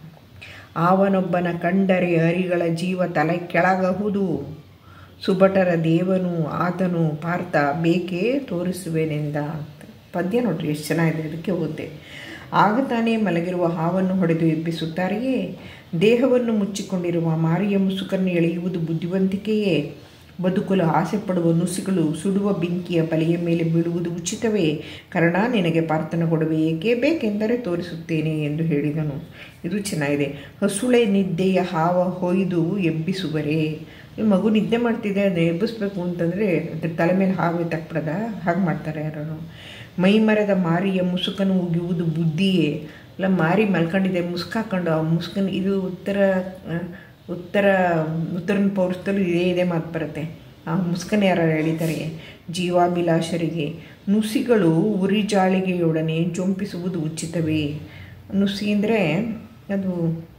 ಆವನೊಬ್ಬನ ಕಂಡರೆ ಹರಿಗಳ ಜೀವ ತಲೆ ಕೆಳಗಹುದು ಸುಭಟರ ದೇವನು ಆತನು ಪಾರ್ಥ ಬೇಕೇ ತೋರಿಸುವೆನೆಂದ ಪದ್ಯ ನೋಡ್ರಿ ಎಷ್ಟು ಚೆನ್ನಾಗಿದೆ ಅದಕ್ಕೆ ಓದ್ದೆ ಆಗ ತಾನೇ ಮಲಗಿರುವ ಹಾವನ್ನು ಹೊಡೆದು ಎಬ್ಬಿಸುತ್ತಾರೆಯೇ ದೇಹವನ್ನು ಮುಚ್ಚಿಕೊಂಡಿರುವ ಮಾರಿಯ ಮುಸುಕನ್ನು ಎಳೆಯುವುದು ಬುದ್ಧಿವಂತಿಕೆಯೇ ಬದುಕಲು ಆಸೆ ಪಡುವ ನುಸಿಗಳು ಸುಡುವ ಬೆಂಕಿಯ ಬಲೆಯ ಮೇಲೆ ಬೀಳುವುದು ಉಚಿತವೇ ಕರ್ಣ ನಿನಗೆ ಪ್ರಾರ್ಥನೆ ಕೊಡುವೆ ಏಕೆ ಬೇಕೆಂದರೆ ತೋರಿಸುತ್ತೇನೆ ಎಂದು ಹೇಳಿದನು ಇದು ಚೆನ್ನಾಗಿದೆ ಹಸುಳೆ ನಿದ್ದೆಯ ಹಾವ ಹೊಯ್ದು ಎಬ್ಬಿಸುವರೆ ಈ ಮಗು ನಿದ್ದೆ ಮಾಡ್ತಿದೆ ಅದನ್ನ ಎಬ್ಬಿಸ್ಬೇಕು ಅಂತಂದರೆ ಅದ್ರ ತಲೆ ಮೇಲೆ ಹಾವು ತಕ್ಕದ ಹಾಗೆ ಮಾಡ್ತಾರೆ ಯಾರು ಮೈಮರದ ಮಾರಿಯ ಮುಸುಕನು ಉಗಿಯುವುದು ಬುದ್ಧಿಯೇ ಇಲ್ಲ ಮಾರಿ ಮಲ್ಕೊಂಡಿದೆ ಮುಸ್ಕ್ ಹಾಕೊಂಡು ಆ ಮುಸ್ಕನ್ ಇದು ಉತ್ತರ ಉತ್ತರ ಉತ್ತರನ ಪೌರಸ್ತಲು ಇದೇ ಇದೇ ಮಾತು ಬರುತ್ತೆ ಆ ಮುಸ್ಕನ್ ಯಾರು ಎಳಿತಾರೆ ಜೀವಾಭಿಲಾಷರಿಗೆ ನುಸಿಗಳು ಉರಿ ಜಾಳಿಗೆಯೊಡನೆ ಜೊಂಪಿಸುವುದು ಉಚಿತವೇ ನುಸಿ ಅಂದರೆ ಅದು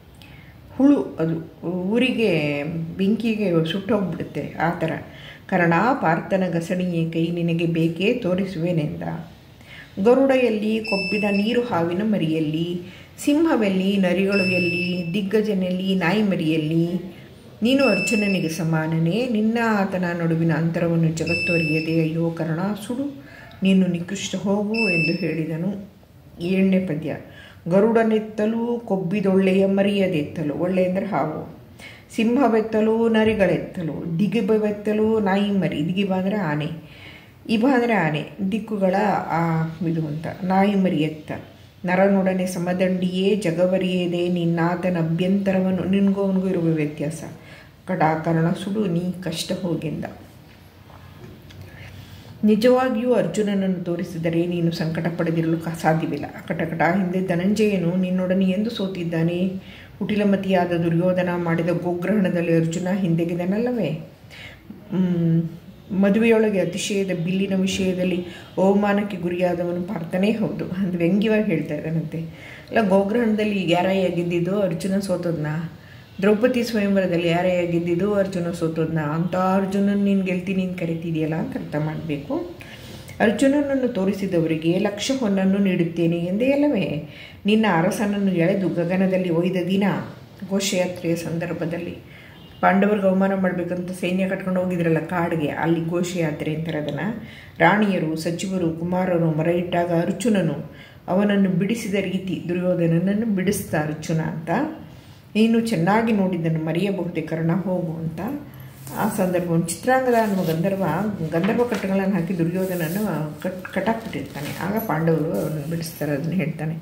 ಹುಳು ಅದು ಊರಿಗೆ ಬೆಂಕಿಗೆ ಸುಟ್ಟೋಗ್ಬಿಡುತ್ತೆ ಆ ಥರ ಕರ್ಣ ಪಾರ್ಥನ ಗಸಣಿಯೇ ಕೈ ನಿನಗೆ ಬೇಕೇ ತೋರಿಸುವೆನೆಂದ ಗರುಡ ಎಲ್ಲಿ ಕೊಬ್ಬಿದ ನೀರು ಹಾವಿನ ಮರಿಯಲ್ಲಿ ಸಿಂಹವೆಲ್ಲಿ ನರಿಗಳು ಎಲ್ಲಿ ದಿಗ್ಗಜನೆಲ್ಲಿ ನಾಯಿ ಮರಿಯಲ್ಲಿ ನೀನು ಅರ್ಜುನನಿಗೆ ಸಮಾನನೇ ನಿನ್ನ ಆತನ ನಡುವಿನ ಅಂತರವನ್ನು ಜಗತ್ತೋರಿಯದೆ ಅಯ್ಯೋ ಕರ್ಣ ಸುಡು ನೀನು ನಿಕೃಷ್ಟ ಹೋಗು ಎಂದು ಹೇಳಿದನು ಏಳನೇ ಪದ್ಯ ಗರುಡನೆತ್ತಲು ಕೊಬ್ಬಿದೊಳ್ಳೆಯ ಮರಿಯದೆತ್ತಲು ಒಳ್ಳೆ ಅಂದರೆ ಹಾವು ಸಿಂಹವೆತ್ತಲು ನರಿಗಳೆತ್ತಲು ದಿಗಿಬವೆತ್ತಲು ನಾಯಿ ಮರಿ ದಿಗಿಬ ಅಂದರೆ ಆನೆ ಇಬ ಅಂದರೆ ಆನೆ ದಿಕ್ಕುಗಳ ಆ ಇದು ಅಂತ ನಾಯಿ ಮರಿ ಎತ್ತ ನರನೊಡನೆ ಸಮದಂಡಿಯೇ ಜಗವರಿಯದೆ ನಿನ್ನಾತನ ಅಭ್ಯಂತರವನ್ನು ನಿನಗೂ ಅವನಿಗೂ ಇರುವ ವ್ಯತ್ಯಾಸ ಕಡಾಕರ್ಣ ಸುಡು ನೀ ಕಷ್ಟ ಹೋಗೆಂದ ನಿಜವಾಗಿಯೂ ಅರ್ಜುನನನ್ನು ತೋರಿಸಿದರೆ ನೀನು ಸಂಕಟ ಪಡೆದಿರಲು ಕ- ಸಾಧ್ಯವಿಲ್ಲ ಕಟಕಟ ಹಿಂದೆ ಧನಂಜಯನು ನಿನ್ನೊಡನೆ ಎಂದು ಸೋತಿದ್ದಾನೆ ಕುಟಿಲಮತಿಯಾದ ದುರ್ಯೋಧನ ಮಾಡಿದ ಗೋಗ್ರಹಣದಲ್ಲಿ ಅರ್ಜುನ ಹಿಂದೆಗೆದನಲ್ಲವೇ ಮ್, ಮದುವೆಯೊಳಗೆ ಅತಿಶಯದ ಬಿಲ್ಲಿನ ವಿಷಯದಲ್ಲಿ ಅವಮಾನಕ್ಕೆ ಗುರಿಯಾದವನು ಪಾರ್ಥನೇ ಹೌದು ಅಂತ ವ್ಯಂಗ್ಯವಾಗಿ ಹೇಳ್ತಾ ಇದ್ದಾನಂತೆ ಅಲ್ಲ ಗೋಗ್ರಹಣದಲ್ಲಿ ಯಾರಯ್ಯ ಗೆದ್ದಿದ್ದು ಅರ್ಜುನ ಸೋತದ್ನ ದ್ರೌಪದಿ ಸ್ವಯಂವರದಲ್ಲಿ ಯಾರಯ್ಯ ಗೆದ್ದಿದ್ದು ಅರ್ಜುನ ಸೋತದ್ನ ಅಂತ ಅರ್ಜುನನ್ ನೀನು ಗೆಲ್ತೀನಿ ನೀನು ಕರಿತಿದೆಯಲ್ಲ ಅಂತ ಅರ್ಥ ಮಾಡಬೇಕು ಅರ್ಜುನನನ್ನು ತೋರಿಸಿದವರಿಗೆ ಲಕ್ಷ ಹೊನ್ನನ್ನು ನೀಡುತ್ತೇನೆ ಎಂದೇ ಅಲ್ಲವೇ ನಿನ್ನ ಅರಸನನ್ನು ಎಳೆದು ಗಗನದಲ್ಲಿ ಒಯ್ದ ದಿನ ಘೋಷಯಾತ್ರೆಯ ಸಂದರ್ಭದಲ್ಲಿ ಪಾಂಡವರಿಗೆ ಅವಮಾನ ಮಾಡಬೇಕಂತ ಸೈನ್ಯ ಕಟ್ಕೊಂಡು ಹೋಗಿದ್ರಲ್ಲ ಕಾಡಿಗೆ ಅಲ್ಲಿ ಘೋಷಯಾತ್ರೆ ಅಂತಾರೆ ಅದನ್ನು ರಾಣಿಯರು ಸಚಿವರು ಕುಮಾರರು ಮರ ಇಟ್ಟಾಗ ಅರ್ಜುನನು ಅವನನ್ನು ಬಿಡಿಸಿದ ರೀತಿ ದುರ್ಯೋಧನನನ್ನು ಬಿಡಿಸ್ದ ಅರ್ಜುನ ಅಂತ ನೀನು ಚೆನ್ನಾಗಿ ನೋಡಿದ್ದನ್ನು ಮರೆಯಬಹುದೇ ಕರ್ಣ ಹೋಗು ಅಂತ ಆ ಸಂದರ್ಭವನ್ನು ಚಿತ್ರಾಂಗದ ಅನ್ನುವ ಗಂಧರ್ವ ಗಂಧರ್ವ ಕಟ್ಟುಗಳನ್ನು ಹಾಕಿ ದುರ್ಯೋಧನನ್ನು ಕಟ್ ಕಟ್ಟಾಕ್ಬಿಟ್ಟಿರ್ತಾನೆ ಆಗ ಪಾಂಡವರು ಅವನನ್ನು ಬಿಡಿಸ್ತಾರೆ ಅದನ್ನು ಹೇಳ್ತಾನೆ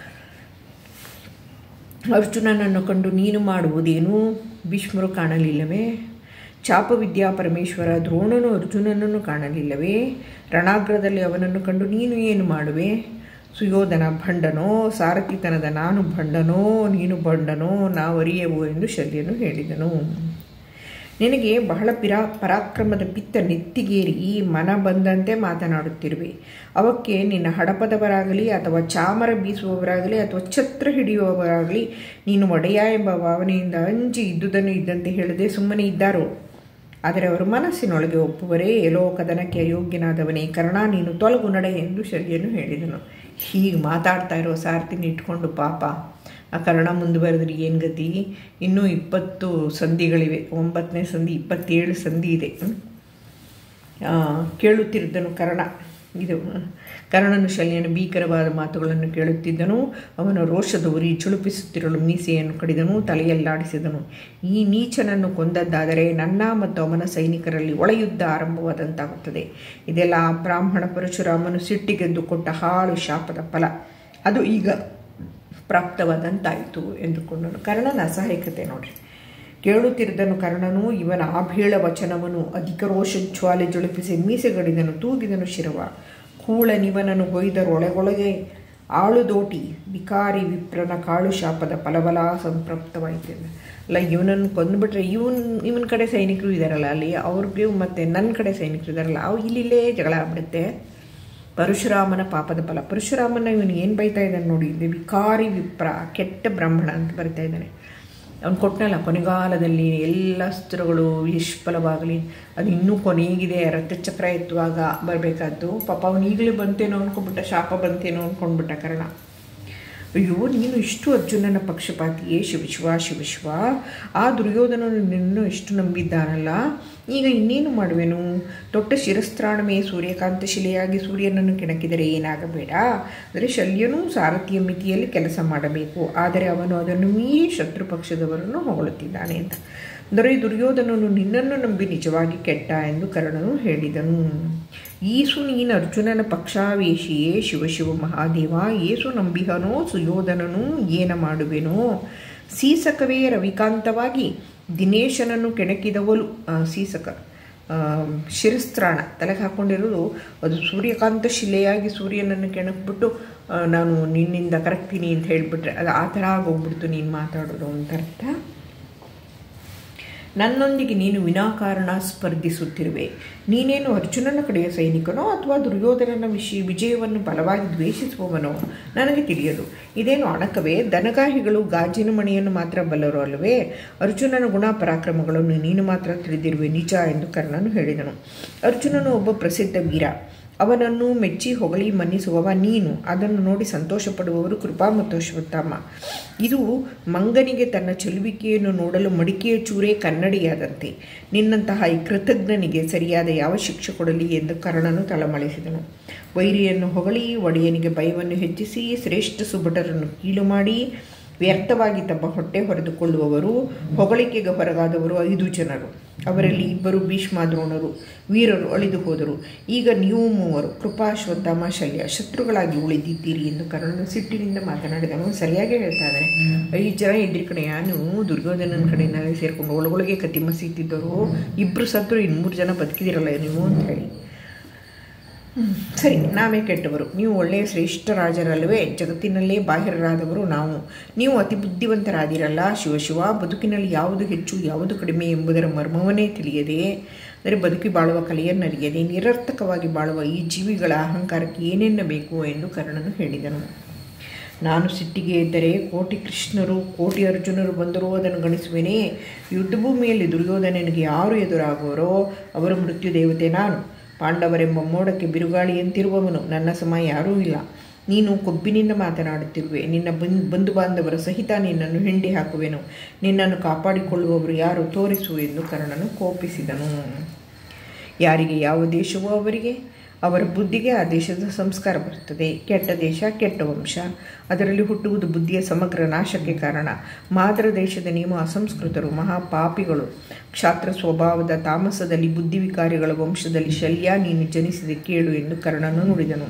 ಅರ್ಜುನನನ್ನು ಕಂಡು ನೀನು ಮಾಡುವುದೇನು ಭೀಷ್ಮರು ಕಾಣಲಿಲ್ಲವೇ ಚಾಪವಿದ್ಯಾ ಪರಮೇಶ್ವರ ದ್ರೋಣನು ಅರ್ಜುನನನ್ನು ಕಾಣಲಿಲ್ಲವೇ ರಣಾಗ್ರದಲ್ಲಿ ಅವನನ್ನು ಕಂಡು ನೀನು ಏನು ಮಾಡುವೆ ಸುಯೋಧನ ಭಂಡನೋ ಸಾರಥಿತನದ ನಾನು ಭಂಡನೋ ನೀನು ಭಂಡನೋ ನಾವರಿಯವು ಎಂದು ಶಲ್ಯನು ಹೇಳಿದನು ನಿನಗೆ ಬಹಳ ಪಿರಾ ಪರಾಕ್ರಮದ ಪಿತ್ತ ನೆತ್ತಿಗೇರಿ ಮನ ಬಂದಂತೆ ಮಾತನಾಡುತ್ತಿರುವೆ ಅವಕ್ಕೆ ನಿನ್ನ ಹಡಪದವರಾಗಲಿ ಅಥವಾ ಚಾಮರ ಬೀಸುವವರಾಗಲಿ ಅಥವಾ ಛತ್ರ ಹಿಡಿಯುವವರಾಗಲಿ ನೀನು ಒಡೆಯ ಎಂಬ ಭಾವನೆಯಿಂದ ಅಂಜಿ ಇದ್ದುದನ್ನು ಇದ್ದಂತೆ ಹೇಳದೆ ಸುಮ್ಮನೆ ಇದ್ದಾರೋ ಆದರೆ ಅವರು ಮನಸ್ಸಿನೊಳಗೆ ಒಪ್ಪುವರೇ ಎಲ್ಲೋ ಕದನಕ್ಕೆ ಅಯೋಗ್ಯನಾದವನೇ ಕರ್ಣ ನೀನು ತೊಲಗು ನಡೆ ಎಂದು ಶಲ್ಯನು ಹೇಳಿದನು ಹೀಗೆ ಮಾತಾಡ್ತಾ ಇರೋ ಸಾರ್ತಿನ ಇಟ್ಕೊಂಡು ಪಾಪ ಆ ಕರ್ಣ ಮುಂದುವರೆದ್ರೆ ಏನು ಗತಿ ಇನ್ನೂ ಇಪ್ಪತ್ತು ಸಂಧಿಗಳಿವೆ ಒಂಬತ್ತನೇ ಸಂಧಿ ಇಪ್ಪತ್ತೇಳು ಸಂಧಿ ಇದೆ ಆ, ಕೇಳುತ್ತಿದ್ದನು ಕರ್ಣ ಇದು ಕರ್ಣನು ಶಲ್ಯನ ಭೀಕರವಾದ ಮಾತುಗಳನ್ನು ಕೇಳುತ್ತಿದ್ದನು ಅವನ ರೋಷದ ಉರಿ ಚುಳುಪಿಸುತ್ತಿರಲು ಮೀಸೆಯನ್ನು ಕಡಿದನು ತಲೆಯಲ್ಲಾಡಿಸಿದನು ಈ ನೀಚನನ್ನು ಕೊಂದದ್ದಾದರೆ ನನ್ನ ಮತ್ತು ಅವನ ಸೈನಿಕರಲ್ಲಿ ಒಳಯುದ್ಧ ಆರಂಭವಾದಂತಾಗುತ್ತದೆ ಇದೆಲ್ಲ ಆ ಬ್ರಾಹ್ಮಣ ಪರಶುರಾಮನು ಸಿಟ್ಟಿಗೆದ್ದು ಕೊಟ್ಟ ಹಾಳು ಶಾಪದ ಫಲ ಅದು ಈಗ ಪ್ರಾಪ್ತವಾದಂತಾಯಿತು ಎಂದುಕೊಂಡನು ಕರ್ಣನ ಅಸಹಾಯಕತೆ ನೋಡ್ರಿ ಕೇಳುತ್ತಿದ್ದನು ಕರ್ಣನು ಇವನ ಆಭೀಳ ವಚನವನು ಅಧಿಕ ರೋಷಜ್ವಾಲೆ ಜುಳುಪಿಸಿ ಮೀಸೆಗಡಿದನು ತೂಗಿದನು ಶಿರವ ಕೂಳನಿವನನ್ನು ಹೊಯ್ದರೊಳಗೊಳಗೆ ಆಳುದೋಟಿ ವಿಕಾರಿ ವಿಪ್ರನ ಕಾಳು ಶಾಪದ ಫಲಬಲ ಸಂಪ್ರಾಪ್ತವಾಯಿತು ಅಲ್ಲ ಇವನನ್ನು ಕೊಂದುಬಿಟ್ರೆ ಇವನ್ ಇವನ ಕಡೆ ಸೈನಿಕರು ಇದ್ದಾರಲ್ಲ ಅಲ್ಲಿ ಅವ್ರಿಗೆ ಮತ್ತು ನನ್ನ ಕಡೆ ಸೈನಿಕರು ಇದ್ದಾರಲ್ಲ ಅವು ಇಲ್ಲಿಲ್ಲೇ ಜಗಳ ಆಗ್ಬಿಡುತ್ತೆ ಪರಶುರಾಮನ ಪಾಪದ ಫಲ ಪರಶುರಾಮನ ಇವನು ಏನು ಬೈತಾ ಇದ್ದಾನೆ ನೋಡಿ ಇದು ವಿಕಾರಿ ವಿಪ್ರ ಕೆಟ್ಟ ಬ್ರಾಹ್ಮಣ ಅಂತ ಬರಿತಾ ಇದ್ದಾನೆ ಅವನು ಕೊಟ್ಟನಲ್ಲ ಕೊನೆಗಾಲದಲ್ಲಿ ಎಲ್ಲ ಅಸ್ತ್ರಗಳು ನಿಷ್ಫಲವಾಗಲಿ ಅದು ಇನ್ನೂ ಕೊನೆಗಿದೆ ರಥಚಕ್ರ ಎತ್ತುವಾಗ ಬರಬೇಕಾದ್ದು ಪಾಪ ಅವನು ಈಗಲೇ ಬಂತೇನೋ ಅಂದ್ಕೊಂಡ್ಬಿಟ್ಟ ಶಾಪ ಬಂತೇನೋ ಅಂದ್ಕೊಂಡ್ಬಿಟ್ಟ ಕಾರಣ ಅಯ್ಯೋ ನೀನು ಇಷ್ಟು ಅರ್ಜುನನ ಪಕ್ಷಪಾತಿಯೇ ಶಿವಶಿವ ಶಿವಶಿವ ಆ ದುರ್ಯೋಧನನು ನಿನ್ನನ್ನು ಎಷ್ಟು ನಂಬಿದ್ದಾನಲ್ಲ ಈಗ ಇನ್ನೇನು ಮಾಡುವೆನು ದೊಡ್ಡ ಶಿರಸ್ತ್ರಾಣಮೇ ಸೂರ್ಯಕಾಂತ ಶಿಲೆಯಾಗಿ ಸೂರ್ಯನನ್ನು ಕೆಣಕಿದರೆ ಏನಾಗಬೇಡ ಅಂದರೆ ಶಲ್ಯನೂ ಸಾರಥಿಯ ಮಿತಿಯಲ್ಲಿ ಕೆಲಸ ಮಾಡಬೇಕು ಆದರೆ ಅವನು ಅದನ್ನು ಮೀರಿ ಶತ್ರು ಪಕ್ಷದವರನ್ನು ಹೊಗಳುತ್ತಿದ್ದಾನೆ ಅಂತ ದೊರೆ ದುರ್ಯೋಧನನು ನಿನ್ನನ್ನು ನಂಬಿ ನಿಜವಾಗಿ ಕೆಟ್ಟ ಎಂದು ಕರ್ಣನು ಹೇಳಿದನು ಈಸು ನೀನು ಅರ್ಜುನನ ಪಕ್ಷಾವೇಶಿಯೇ ಶಿವಶಿವ ಮಹಾದೇವ ಏಸು ನಂಬಿಹನೋ ಸುಯೋಧನನು ಏನ ಮಾಡುವೆನೋ ಸೀಸಕವೇ ರವಿಕಾಂತವಾಗಿ ದಿನೇಶನನ್ನು ಕೆಣಕಿದವಲು ಆ, ಸೀಸಕ ಆ, ಶಿರಸ್ತ್ರಾಣ ತಲೆಗೆ ಹಾಕ್ಕೊಂಡಿರೋದು ಅದು ಸೂರ್ಯಕಾಂತ ಶಿಲೆಯಾಗಿ ಸೂರ್ಯನನ್ನು ಕೆಣಕ್ಬಿಟ್ಟು ಆ, ನಾನು ನಿನ್ನಿಂದ ಕರಗ್ತೀನಿ ಅಂತ ಹೇಳಿಬಿಟ್ರೆ ಅದು ಆ ಥರ ಆಗೋಗ್ಬಿಡ್ತು ನೀನು ಮಾತಾಡೋದು ಅಂತ ಅರ್ಥ ನನ್ನೊಂದಿಗೆ ನೀನು ವಿನಾಕಾರಣ ಸ್ಪರ್ಧಿಸುತ್ತಿರುವೆ ನೀನೇನು ಅರ್ಜುನನ ಕಡೆಯ ಸೈನಿಕನೋ ಅಥವಾ ದುರ್ಯೋಧನನ ವಿಷಯ ವಿಜಯವನ್ನು ಬಲವಾಗಿ ದ್ವೇಷಿಸುವವನೋ ನನಗೆ ತಿಳಿಯದು ಇದೇನು ಅಣಕವೇ ದನಗಾಹಿಗಳು ಗಾಜಿನ ಮಣಿಯನ್ನು ಮಾತ್ರ ಬಲ್ಲರು ಅಲ್ಲವೇ ಅರ್ಜುನನ ಗುಣ ಪರಾಕ್ರಮಗಳನ್ನು ನೀನು ಮಾತ್ರ ತಿಳಿದಿರುವೆ ನಿಜ ಎಂದು ಕರ್ಣನು ಹೇಳಿದನು ಅರ್ಜುನನು ಒಬ್ಬ ಪ್ರಸಿದ್ಧ ವೀರ ಅವನನ್ನು ಮೆಚ್ಚಿ ಹೊಗಳಿ ಮನ್ನಿಸುವವ ನೀನು ಅದನ್ನು ನೋಡಿ ಸಂತೋಷಪಡುವವರು ಕೃಪಾ ಮತ್ತು ಅಶ್ವತ್ಥಾಮ ಇದು ಮಂಗನಿಗೆ ತನ್ನ ಚೆಲುವಿಕೆಯನ್ನು ನೋಡಲು ಮಡಿಕೆಯ ಚೂರೇ ಕನ್ನಡಿಯಾದಂತೆ ನಿನ್ನಂತಹ ಈ ಕೃತಜ್ಞನಿಗೆ ಸರಿಯಾದ ಯಾವ ಶಿಕ್ಷೆ ಕೊಡಲಿ ಎಂದು ಕರ್ಣನು ತಳಮಳಿಸಿದನು ವೈರಿಯನ್ನು ಹೊಗಳಿ ಒಡೆಯನಿಗೆ ಭಯವನ್ನು ಹೆಚ್ಚಿಸಿ ಶ್ರೇಷ್ಠ ಸುಭಟರನ್ನು ಕೀಳು ಮಾಡಿ ವ್ಯರ್ಥವಾಗಿ ತಮ್ಮ ಹೊಟ್ಟೆ ಹೊರೆದುಕೊಳ್ಳುವವರು ಹೊಗಳಿಕೆಗೆ ಹೊರಗಾದವರು ಐದು ಜನರು ಅವರಲ್ಲಿ ಇಬ್ಬರು ಭೀಷ್ಮಾದ್ರೋಣರು ವೀರರು ಅಳಿದು ಹೋದರು ಈಗ ನೀವು ಮೂವರು ಕೃಪಾಶ್ವತ್ಥಾಮ ಶಲ್ಯ ಶತ್ರುಗಳಾಗಿ ಉಳಿದಿದ್ದೀರಿ ಎಂದು ಕರ್ಣನು ಸಿಟ್ಟಿನಿಂದ ಮಾತನಾಡಿದನು ಸರಿಯಾಗಿ ಹೇಳ್ತಾ ಇದ್ದಾನೆ ಐದು ಜನ ಎದ್ರಿ ಕಡೆಯ ನೀವು ದುರ್ಯೋಧನನ ಕಡೆಯಲ್ಲಿ ಸೇರಿಕೊಂಡು ಒಳಗೊಳಗೆ ಕತ್ತಿ ಮಸೀತಿದ್ದರು ಇಬ್ಬರು ಸತ್ರು ಇನ್ನು ಮೂರು ಜನ ಬದುಕಿದಿರಲ್ಲ ನೀವು ಅಂತ ಹೇಳಿ ಸರಿ ನಾವೇ ಕೆಟ್ಟವರು ನೀವು ಒಳ್ಳೆಯ ಶ್ರೇಷ್ಠ ರಾಜರಲ್ಲವೇ ಜಗತ್ತಿನಲ್ಲೇ ಬಾಹಿರರಾದವರು ನಾವು ನೀವು ಅತಿ ಬುದ್ಧಿವಂತರಾದಿರಲ್ಲ ಶಿವಶಿವ ಬದುಕಿನಲ್ಲಿ ಯಾವುದು ಹೆಚ್ಚು ಯಾವುದು ಕಡಿಮೆ ಎಂಬುದರ ಮರ್ಮವನ್ನೇ ತಿಳಿಯದೆ ಅಂದರೆ ಬದುಕಿ ಬಾಳುವ ಕಲೆಯನ್ನರಿಯದೆ ನಿರರ್ಥಕವಾಗಿ ಬಾಳುವ ಈ ಜೀವಿಗಳ ಅಹಂಕಾರಕ್ಕೆ ಏನೆನ್ನಬೇಕು ಎಂದು ಕರ್ಣನು ಹೇಳಿದನು ನಾನು ಸಿಟ್ಟಿಗೆ ಇದ್ದರೆ ಕೋಟಿ ಕೃಷ್ಣರು ಕೋಟಿ ಅರ್ಜುನರು ಬಂದರೂ ಅದನ್ನು ಗಣಿಸುವೆನೇ ಯುದ್ಧಭೂಮಿಯಲ್ಲಿ ದುರ್ಯೋಧನನಿಗೆ ಯಾರು ಎದುರಾಗುವರೋ ಅವರ ಮೃತ್ಯು ದೇವತೆ ನಾನು ಪಾಂಡವರೆಂಬ ಮೋಡಕ್ಕೆ ಬಿರುಗಾಳಿಯಂತಿರುವವನು ನನ್ನ ಸಮ ಯಾರೂ ಇಲ್ಲ ನೀನು ಕೊಬ್ಬಿನಿಂದ ಮಾತನಾಡುತ್ತಿರುವೆ ನಿನ್ನ ಬಂಧು ಬಂಧು ಬಾಂಧವರ ಸಹಿತ ನಿನ್ನನ್ನು ಹಿಂಡಿ ಹಾಕುವೆನು ನಿನ್ನನ್ನು ಕಾಪಾಡಿಕೊಳ್ಳುವವರು ಯಾರು ತೋರಿಸು ಎಂದು ಕರ್ಣನು ಕೋಪಿಸಿದನು ಯಾರಿಗೆ ಯಾವ ದೇಶವೋ ಅವರಿಗೆ ಅವರ ಬುದ್ಧಿಗೆ ಆ ದೇಶದ ಸಂಸ್ಕಾರ ಬರುತ್ತದೆ ಕೆಟ್ಟ ದೇಶ ಕೆಟ್ಟ ವಂಶ ಅದರಲ್ಲಿ ಹುಟ್ಟುವುದು ಬುದ್ಧಿಯ ಸಮಗ್ರ ನಾಶಕ್ಕೆ ಕಾರಣ ಮಾದ್ರ ದೇಶದ ನಿಯಮ ಅಸಂಸ್ಕೃತರು ಮಹಾಪಾಪಿಗಳು ಕ್ಷಾತ್ರ ಸ್ವಭಾವದ ತಾಮಸದಲ್ಲಿ ಬುದ್ಧಿವಿಕಾರಿಗಳ ವಂಶದಲ್ಲಿ ಶಲ್ಯ ನೀನು ಜನಿಸಿದೆ ಕೇಳು ಎಂದು ಕರ್ಣನು ನುಡಿದನು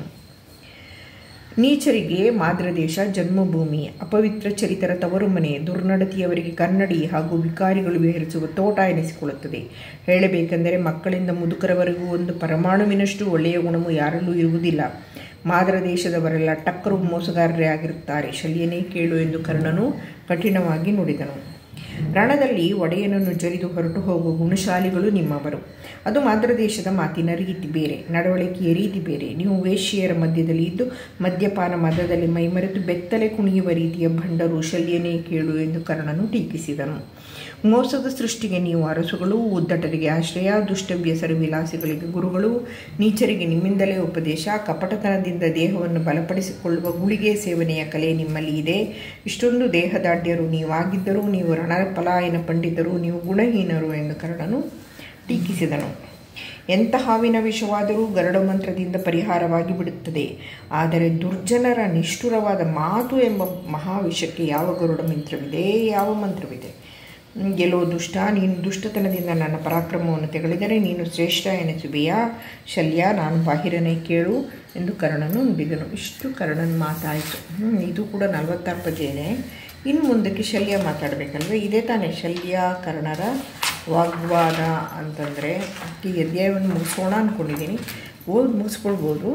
ನೀಚರಿಗೆ ಮಾದ್ರದೇಶ ಜನ್ಮಭೂಮಿ ಅಪವಿತ್ರ ಚರಿತರ ತವರು ಮನೆ ದುರ್ನಡತಿಯವರಿಗೆ ಕನ್ನಡಿ ಹಾಗೂ ವಿಕಾರಿಗಳು ವಿಹರಿಸುವ ತೋಟ ಎನಿಸಿಕೊಳ್ಳುತ್ತದೆ ಹೇಳಬೇಕೆಂದರೆ ಮಕ್ಕಳಿಂದ ಮುದುಕರವರೆಗೂ ಒಂದು ಪರಮಾಣುವಿನಷ್ಟು ಒಳ್ಳೆಯ ಗುಣವು ಯಾರಲ್ಲೂ ಇರುವುದಿಲ್ಲ ಮಾದ್ರ ದೇಶದವರೆಲ್ಲ ಟಕ್ಕರು ಮೋಸಗಾರರೇ ಆಗಿರುತ್ತಾರೆ ಶಲ್ಯನೇ ಕೇಳು ಎಂದು ಕರ್ಣನು ಕಠಿಣವಾಗಿ ನುಡಿದನು ರಣದಲ್ಲಿ ಒಡೆಯನನ್ನು ಜರಿದು ಹೊರಟು ಹೋಗುವ ಗುಣಶಾಲಿಗಳು ನಿಮ್ಮವರು ಅದು ಮಾದ್ರ ದೇಶದ ಮಾತಿನ ರೀತಿ ಬೇರೆ ನಡವಳಿಕೆಯ ರೀತಿ ಬೇರೆ ನೀವು ವೇಶ್ಯೆಯರ ಮಧ್ಯದಲ್ಲಿ ಇದ್ದು ಮದ್ಯಪಾನ ಮದದಲ್ಲಿ ಮೈಮರೆತು ಬೆತ್ತಲೆ ಕುಣಿಯುವ ರೀತಿಯ ಭಂಡರು ಶಲ್ಯನೇ ಕೇಳು ಎಂದು ಕರ್ಣನು ಟೀಕಿಸಿದನು ಮೋಸದ ಸೃಷ್ಟಿಗೆ ನೀವು ಅರಸುಗಳು ಉದ್ದಟರಿಗೆ ಆಶ್ರಯ ದುಷ್ಟವ್ಯಸರ ವಿಲಾಸಿಗಳಿಗೆ ಗುರುಗಳು ನೀಚರಿಗೆ ನಿಮ್ಮಿಂದಲೇ ಉಪದೇಶ ಕಪಟತನದಿಂದ ದೇಹವನ್ನು ಬಲಪಡಿಸಿಕೊಳ್ಳುವ ಗುಳಿಗೆ ಸೇವನೆಯ ಕಲೆ ನಿಮ್ಮಲ್ಲಿ ಇದೆ ಇಷ್ಟೊಂದು ದೇಹದಾಢ್ಯರು ನೀವಾಗಿದ್ದರೂ ನೀವು ರಣಪಲಾಯನ ಪಂಡಿತರು ನೀವು ಗುಣಹೀನರು ಎಂದು ಕರ್ಣನು ಟೀಕಿಸಿದನು ಎಂಥ ಹಾವಿನ ವಿಷವಾದರೂ ಗರುಡ ಮಂತ್ರದಿಂದ ಪರಿಹಾರವಾಗಿ ಬಿಡುತ್ತದೆ ಆದರೆ ದುರ್ಜನರ ನಿಷ್ಠುರವಾದ ಮಾತು ಎಂಬ ಮಹಾವಿಷಕ್ಕೆ ಯಾವ ಗರುಡ ಮಂತ್ರವಿದೆ ಯಾವ ಮಂತ್ರವಿದೆ ಗೆಲೋ ದುಷ್ಟ ನೀನು ದುಷ್ಟತನದಿಂದ ನನ್ನ ಪರಾಕ್ರಮವನ್ನು ತೆಗಳಿದರೆ ನೀನು ಶ್ರೇಷ್ಠ ಎನಿಸುವೆಯಾ ಶಲ್ಯ ನಾನು ಬಾಹಿರನೇ ಕೇಳು ಎಂದು ಕರ್ಣನು ನುಡಿದನು ಇಷ್ಟು ಕರ್ಣನ ಮಾತಾಯಿತು ಇದು ಕೂಡ ನಲವತ್ತಾರು ಪದ್ಯ ಇದೆ ಇನ್ನು ಮುಂದಕ್ಕೆ ಶಲ್ಯ ಮಾತಾಡಬೇಕಲ್ವ ಇದೇ ತಾನೇ ಶಲ್ಯ ಕರ್ಣರ ವಾಗ್ವಾದ ಅಂತಂದರೆ ಈ ಅಧ್ಯಾಯವನ್ನು ಮುಗಿಸೋಣ ಅಂದ್ಕೊಂಡಿದ್ದೀನಿ ಓದಿ ಮುಗಿಸ್ಕೊಳ್ಬೋದು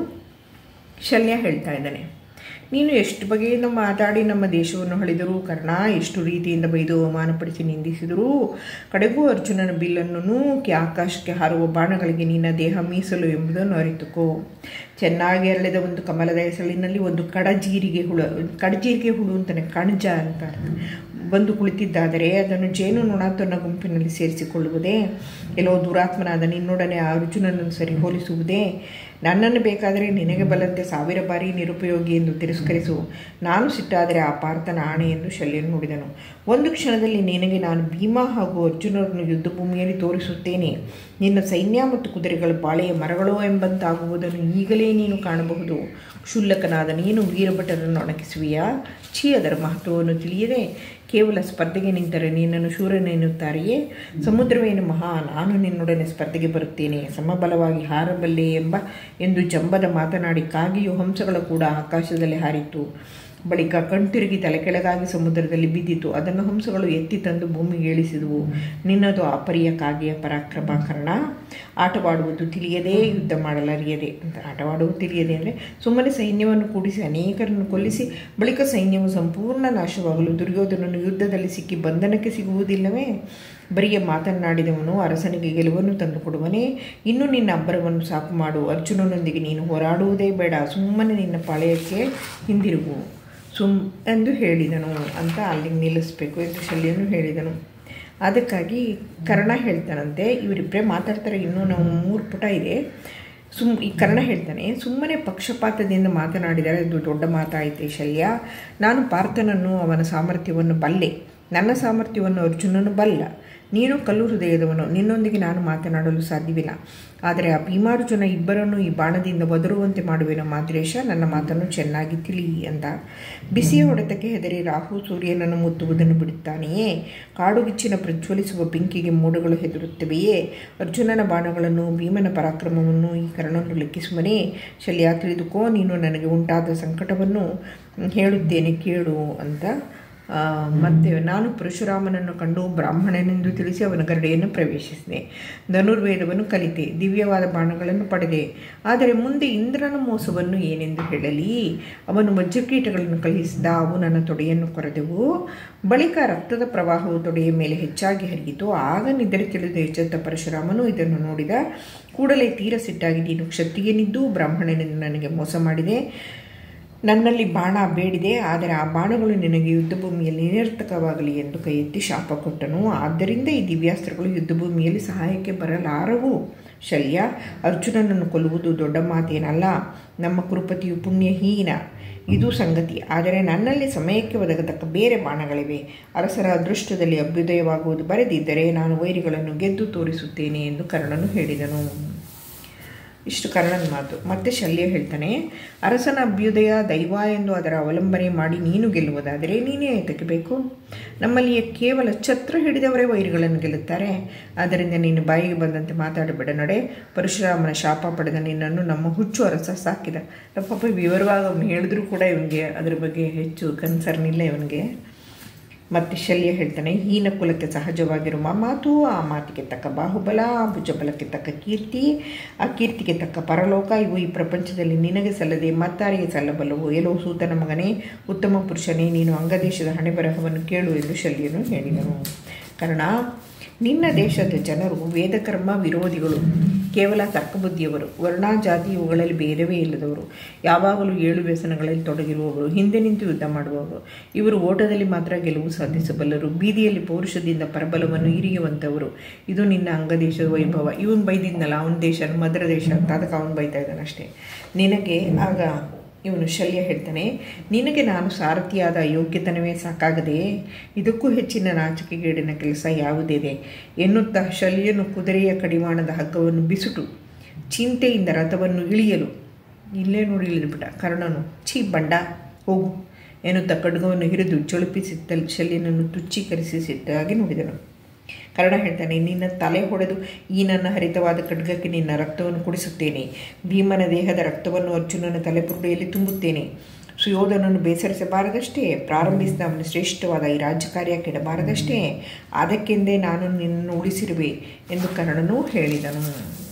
ಶಲ್ಯ ಹೇಳ್ತಾ ಇದ್ದಾನೆ ನೀನು ಎಷ್ಟು ಬಗೆಯಿಂದ ಮಾತಾಡಿ ನಮ್ಮ ದೇಶವನ್ನು ಹಳಿದರೂ ಕರ್ಣ ಎಷ್ಟು ರೀತಿಯಿಂದ ಬೈದು ಅವಮಾನಪಡಿಸಿ ನಿಂದಿಸಿದರೂ ಕಡೆಗೂ ಅರ್ಜುನನ ಬಿಲ್ಲನ್ನು ನೂಕಿ ಆಕಾಶಕ್ಕೆ ಹಾರುವ ಬಾಣಗಳಿಗೆ ನಿನ್ನ ದೇಹ ಮೀಸಲು ಎಂಬುದನ್ನು ಅರಿತುಕೋ ಚೆನ್ನಾಗಿ ಅರಳಿದ ಒಂದು ಕಮಲದ ಹೆಸಳಿನಲ್ಲಿ ಒಂದು ಕಡಜೀರಿಗೆ ಹುಳು ಕಡಜೀರಿಗೆ ಹುಳು ಅಂತಾನೆ ಕಣಜ ಅಂತ ಬಂದು ಕುಳಿತಿದ್ದಾದರೆ ಅದನ್ನು ಜೇನು ನೊಣ ತನ್ನ ಗುಂಪಿನಲ್ಲಿ ಸೇರಿಸಿಕೊಳ್ಳುವುದೇ ಎಲ್ಲೋ ದುರಾತ್ಮನಾದ ನಿನ್ನೊಡನೆ ಆ ಅರ್ಜುನನನ್ನು ಸರಿ ಹೋಲಿಸುವುದೇ ನನ್ನನ್ನು ಬೇಕಾದರೆ ನಿನಗೆ ಬಲ್ಲಂತೆ ಸಾವಿರ ಬಾರಿ ನಿರುಪಯೋಗಿ ಎಂದು ತಿರಸ್ಕರಿಸು ನಾನು ಸಿಟ್ಟಾದರೆ ಆ ಪಾರ್ಥನ ಆಣೆ ಎಂದು ಶಲ್ಯನು ನುಡಿದನು ಒಂದು ಕ್ಷಣದಲ್ಲಿ ನಿನಗೆ ನಾನು ಭೀಮಾ ಹಾಗೂ ಅರ್ಜುನರನ್ನು ಯುದ್ಧ ಭೂಮಿಯಲ್ಲಿ ತೋರಿಸುತ್ತೇನೆ ನಿನ್ನ ಸೈನ್ಯ ಮತ್ತು ಕುದುರೆಗಳು ಬಾಳೆಯ ಮರಗಳೋ ಎಂಬಂತಾಗುವುದನ್ನು ಈಗಲೇ ನೀನು ಕಾಣಬಹುದು ಕ್ಷುಲ್ಲಕನಾದ ನೀನು ವೀರಭಟರನ್ನು ಅಣಕಿಸುವಿಯಾ ಛೀ ಅದರ ಮಹತ್ವವನ್ನು ತಿಳಿಯದೆ ಕೇವಲ ಸ್ಪರ್ಧೆಗೆ ನಿಂತರೆ ನಿನ್ನನ್ನು ಶೂರನೆನ್ನುತ್ತಾರೆಯೇ ಸಮುದ್ರವೇನು ಮಹಾ ನಾನು ನಿನ್ನೊಡನೆ ಸ್ಪರ್ಧೆಗೆ ಬರುತ್ತೇನೆ ಸಮಬಲವಾಗಿ ಹಾರಬಲ್ಲೆ ಎಂಬ ಎಂದು ಜಂಬದ ಮಾತನಾಡಿ ಕಾಗಿಯು ಹಂಸಗಳ ಕೂಡ ಆಕಾಶದಲ್ಲಿ ಹಾರಿತು ಬಳಿಕ ಕಣ್ತಿರುಗಿ ತಲೆ ಕೆಳಗಾಗಿ ಸಮುದ್ರದಲ್ಲಿ ಬಿದ್ದಿತು ಅದನ್ನು ಹಂಸಗಳು ಎತ್ತಿ ತಂದು ಭೂಮಿಗೆ ಇಳಿಸಿದವು ನಿನ್ನದು ಅಪರಿಯ ಕಾಗೆಯ ಪರಾಕ್ರಮ ಕರ್ಣ ಆಟವಾಡುವುದು ತಿಳಿಯದೇ ಯುದ್ಧ ಮಾಡಲರಿಯದೆ ಅಂತ ಆಟವಾಡುವುದು ತಿಳಿಯದೆ ಅಂದರೆ ಸುಮ್ಮನೆ ಸೈನ್ಯವನ್ನು ಕೂಡಿಸಿ ಅನೇಕರನ್ನು ಕೊಲ್ಲಿಸಿ ಬಳಿಕ ಸೈನ್ಯವು ಸಂಪೂರ್ಣ ನಾಶವಾಗಲು ದುರ್ಯೋಧನನು ಯುದ್ಧದಲ್ಲಿ ಸಿಕ್ಕಿ ಬಂಧನಕ್ಕೆ ಸಿಗುವುದಿಲ್ಲವೇ ಬರಿಯ ಮಾತನಾಡಿದವನು ಅರಸನಿಗೆ ಗೆಲುವನ್ನು ತಂದುಕೊಡುವನೇ ಇನ್ನು ನಿನ್ನ ಅಬ್ಬರವನ್ನು ಸಾಕು ಮಾಡು ಅರ್ಜುನನೊಂದಿಗೆ ನೀನು ಹೋರಾಡುವುದೇ ಬೇಡ ಸುಮ್ಮನೆ ನಿನ್ನ ಪಾಳೆಯಕ್ಕೆ ಹಿಂದಿರುಗು ಸುಮ್ ಎಂದು ಹೇಳಿದನು ಅಂತ ಅಲ್ಲಿಗೆ ನಿಲ್ಲಿಸಬೇಕು ಎಂದು ಶಲ್ಯನು ಹೇಳಿದನು ಅದಕ್ಕಾಗಿ ಕರ್ಣ ಹೇಳ್ತಾನಂತೆ ಇವರಿಬ್ಬರೇ ಮಾತಾಡ್ತಾರೆ ಇನ್ನೂ ನಾವು ಮೂರು ಪುಟ ಇದೆ ಸುಮ್ ಈ ಕರ್ಣ ಹೇಳ್ತಾನೆ ಸುಮ್ಮನೆ ಪಕ್ಷಪಾತದಿಂದ ಮಾತನಾಡಿದರೆ ಅದು ದೊಡ್ಡ ಮಾತಾಯಿತೆ ಶಲ್ಯ ನಾನು ಪಾರ್ಥನನ್ನು ಅವನ ಸಾಮರ್ಥ್ಯವನ್ನು ಬಲ್ಲೆ ನನ್ನ ಸಾಮರ್ಥ್ಯವನ್ನು ಅರ್ಜುನನು ಬಲ್ಲ ನೀನು ಕಲ್ಲು ಹೃದಯದವನು ನಿನ್ನೊಂದಿಗೆ ನಾನು ಮಾತನಾಡಲು ಸಾಧ್ಯವಿಲ್ಲ ಆದರೆ ಆ ಭೀಮಾರ್ಜುನ ಇಬ್ಬರನ್ನು ಈ ಬಾಣದಿಂದ ಒದರುವಂತೆ ಮಾಡುವೆನ ಮಾದ್ರೇಶ ನನ್ನ ಮಾತನ್ನು ಚೆನ್ನಾಗಿ ತಿಳಿ ಅಂದ ಬಿಸಿಯ ಹೊಡೆತಕ್ಕೆ ಹೆದರಿ ರಾಹು ಸೂರ್ಯನನ್ನು ಮುತ್ತುವುದನ್ನು ಬಿಡುತ್ತಾನೆಯೇ ಕಾಡುಗಿಚ್ಚಿನ ಪ್ರಜ್ವಲಿಸುವ ಬೆಂಕಿಗೆ ಮೋಡಗಳು ಹೆದರುತ್ತವೆಯೇ ಅರ್ಜುನನ ಬಾಣಗಳನ್ನು ಭೀಮನ ಪರಾಕ್ರಮವನ್ನು ಈ ಕರ್ಣನು ಲೆಕ್ಕಿಸುವನೇ ಶಲ್ಯ ತಿಳಿದುಕೋ ನೀನು ನನಗೆ ಉಂಟಾದ ಸಂಕಟವನ್ನು ಹೇಳುತ್ತೇನೆ ಕೇಳು ಅಂತ ಆ, ಮತ್ತೆ ನಾನು ಪರಶುರಾಮನನ್ನು ಕಂಡು ಬ್ರಾಹ್ಮಣನೆಂದು ತಿಳಿಸಿ ಅವನ ಗರಡೆಯನ್ನು ಪ್ರವೇಶಿಸಿದೆ ಧನುರ್ವೇದವನ್ನು ಕಲಿತೆ ದಿವ್ಯವಾದ ಬಾಣಗಳನ್ನು ಪಡೆದೆ ಆದರೆ ಮುಂದೆ ಇಂದ್ರನ ಮೋಸವನ್ನು ಏನೆಂದು ಹೇಳಲಿ ಅವನು ವಜ್ರಕೀಟಗಳನ್ನು ಕಳುಹಿಸಿದ ಅವು ನನ್ನ ತೊಡೆಯನ್ನು ಕೊರೆದೆವು ಬಳಿಕ ರಕ್ತದ ಪ್ರವಾಹವು ತೊಡೆಯ ಮೇಲೆ ಹೆಚ್ಚಾಗಿ ಹರಿಯಿತು ಆಗ ನಿದ್ರೆ ತಿಳಿದು ಎಚ್ಚೆತ್ತ ಪರಶುರಾಮನು ಇದನ್ನು ನೋಡಿದ ಕೂಡಲೇ ತೀರ ಸಿಟ್ಟಾಗಿ ನೀನು ಕ್ಷತ್ರಿಯನಿದ್ದು ಬ್ರಾಹ್ಮಣನೆಂದು ನನಗೆ ಮೋಸ ಮಾಡಿದೆ ನನ್ನಲ್ಲಿ ಬಾಣ ಬೇಡಿದೆ ಆದರೆ ಆ ಬಾಣಗಳು ನಿನಗೆ ಯುದ್ಧಭೂಮಿಯಲ್ಲಿ ನಿರರ್ಥಕವಾಗಲಿ ಎಂದು ಕೈ ಎತ್ತಿ ಶಾಪ ಕೊಟ್ಟನು ಆದ್ದರಿಂದ ಈ ದಿವ್ಯಾಸ್ತ್ರಗಳು ಯುದ್ಧಭೂಮಿಯಲ್ಲಿ ಸಹಾಯಕ್ಕೆ ಬರಲಾರವು ಶಲ್ಯ ಅರ್ಜುನನನ್ನು ಕೊಲ್ಲುವುದು ದೊಡ್ಡ ಮಾತೇನಲ್ಲ ನಮ್ಮ ಕುರುಪತಿಯು ಪುಣ್ಯಹೀನ ಇದು ಸಂಗತಿ ಆದರೆ ನನ್ನಲ್ಲಿ ಸಮಯಕ್ಕೆ ಒದಗತಕ್ಕ ಬೇರೆ ಬಾಣಗಳಿವೆ ಅರಸರ ಅದೃಷ್ಟದಲ್ಲಿ ಅಭ್ಯುದಯವಾಗುವುದು ಬರೆದಿದ್ದರೆ ನಾನು ವೈರಿಗಳನ್ನು ಗೆದ್ದು ತೋರಿಸುತ್ತೇನೆ ಎಂದು ಕರ್ಣನು ಹೇಳಿದನು ಇಷ್ಟು ಕರ್ಣನ ಮಾತು ಮತ್ತೆ ಶಲ್ಯ ಹೇಳ್ತಾನೆ ಅರಸನ ಅಭ್ಯುದಯ ದೈವ ಎಂದು ಅದರ ಅವಲಂಬನೆ ಮಾಡಿ ನೀನು ಗೆಲ್ಲುವುದಾದರೆ ನೀನೇ ಏತಕ್ಕೆ ಬೇಕು ನಮ್ಮಲ್ಲಿ ಕೇವಲ ಛತ್ರ ಹಿಡಿದವರೇ ವೈರಿಗಳನ್ನು ಗೆಲ್ಲುತ್ತಾರೆ ಆದ್ದರಿಂದ ನೀನು ಬಾಯಿಗೆ ಬಂದಂತೆ ಮಾತಾಡಬೇಡ ನಡೆ ಪರಶುರಾಮನ ಶಾಪ ಪಡೆದ ನಿನ್ನನ್ನು ನಮ್ಮ ಹುಚ್ಚು ಅರಸ ಸಾಕಿದ ಪಾಪ ವಿವರವಾಗಿ ಅವನು ಹೇಳಿದ್ರೂ ಕೂಡ ಇವನಿಗೆ ಅದ್ರ ಬಗ್ಗೆ ಹೆಚ್ಚು ಕನ್ಸರ್ನ್ ಇಲ್ಲ ಇವನಿಗೆ ಮತ್ತೆ ಶಲ್ಯ ಹೇಳ್ತಾನೆ ಹೀನ ಕುಲಕ್ಕೆ ಸಹಜವಾಗಿರುವ ಮಾತು ಆ ಮಾತಿಗೆ ತಕ್ಕ ಬಾಹುಬಲ ಆ ಭುಜಬಲಕ್ಕೆ ತಕ್ಕ ಕೀರ್ತಿ ಆ ಕೀರ್ತಿಗೆ ತಕ್ಕ ಪರಲೋಕ ಇವು ಈ ಪ್ರಪಂಚದಲ್ಲಿ ನಿನಗೆ ಸಲ್ಲದೆ ಮತ್ತಾರಿಗೆ ಸಲ್ಲಬಲ್ಲವು ಎಲ್ಲೋ ಸೂತನ ಮಗನೇ ಉತ್ತಮ ಪುರುಷನೇ ನೀನು ಅಂಗದೇಶದ ಹಣೆಬರಹವನ್ನು ಕೇಳು ಎಂದು ಶಲ್ಯನು ಹೇಳಿದನು ಕಾರಣ ನಿನ್ನ ದೇಶದ ಜನರು ವೇದಕರ್ಮ ವಿರೋಧಿಗಳು ಕೇವಲ ತರ್ಕಬುದ್ಧಿಯವರು ವರ್ಣ ಜಾತಿ ಇವುಗಳಲ್ಲಿ ಭೇದವೇ ಇಲ್ಲದವರು ಯಾವಾಗಲೂ ಏಳು ವ್ಯಸನಗಳಲ್ಲಿ ತೊಡಗಿರುವವರು ಹಿಂದೆ ನಿಂತು ಯುದ್ಧ ಮಾಡುವವರು ಇವರು ಓಟದಲ್ಲಿ ಮಾತ್ರ ಗೆಲುವು ಸಾಧಿಸಬಲ್ಲರು ಬೀದಿಯಲ್ಲಿ ಪೌರುಷದಿಂದ ಪರಬಲವನ್ನು ಇರಿಯುವಂಥವರು ಇದು ನಿನ್ನ ಅಂಗದೇಶದ ವೈಭವ ಇವನು ಬೈದಿದ್ನಲ್ಲ ಅವನ ದೇಶ ಮದ್ರ ದೇಶ ಅಂತ ಅದಕ್ಕೆ ಅವನು ಬೈತಾ ಇದ್ದಾನಷ್ಟೇ ನಿನಗೆ ಆಗ ಇವನು ಶಲ್ಯ ಹೇಳ್ತಾನೆ ನಿನಗೆ ನಾನು ಸಾರಥಿಯಾದ ಯೋಗ್ಯತನವೇ ಸಾಕಾಗದೆ ಇದಕ್ಕೂ ಹೆಚ್ಚಿನ ನಾಚಿಕೆಗೇಡಿನ ಕೆಲಸ ಯಾವುದಿದೆ ಎನ್ನುತ್ತಾ ಶಲ್ಯನು ಕುದುರೆಯ ಕಡಿವಾಣದ ಹಗ್ಗವನ್ನು ಬಿಸುಟು ಚಿಂತೆಯಿಂದ ರಥವನ್ನು ಇಳಿಯಲು ಇಲ್ಲೇ ನೋಡಿ ಇಳಿದುಬಿಟ್ಟ ಕರ್ಣನು ಛೀ ಬಂಡ ಹೋಗು ಎನ್ನುತ್ತಾ ಖಡ್ಗವನ್ನು ಹಿರಿದು ಜೊಳಪಿಸಿತ್ತ ಶಲ್ಯನನ್ನು ತುಚ್ಚೀಕರಿಸಿ ಸಿಟ್ಟಾಗಿ ನೋಡಿದನು ಕರ್ಣ ಹೇಳ್ತಾನೆ ನಿನ್ನ ತಲೆ ಹೊಡೆದು ಈ ನನ್ನ ಹರಿತವಾದ ಖಡ್ಗಕ್ಕೆ ನಿನ್ನ ರಕ್ತವನ್ನು ಕುಡಿಸುತ್ತೇನೆ ಭೀಮನ ದೇಹದ ರಕ್ತವನ್ನು ಅರ್ಜುನನ ತಲೆಪುರುಡೆಯಲ್ಲಿ ತುಂಬುತ್ತೇನೆ ಸುಯೋಧನನ್ನು ಬೇಸರಿಸಬಾರದಷ್ಟೇ ಪ್ರಾರಂಭಿಸಿದ ಅವನ ಶ್ರೇಷ್ಠವಾದ ಈ ರಾಜ್ಯ ಕಾರ್ಯ ಕೆಡಬಾರದಷ್ಟೇ ಅದಕ್ಕೆಂದೇ ನಾನು ನಿನ್ನನ್ನು ಉಳಿಸಿರುವೆ ಎಂದು ಕರ್ಣನು ಹೇಳಿದನು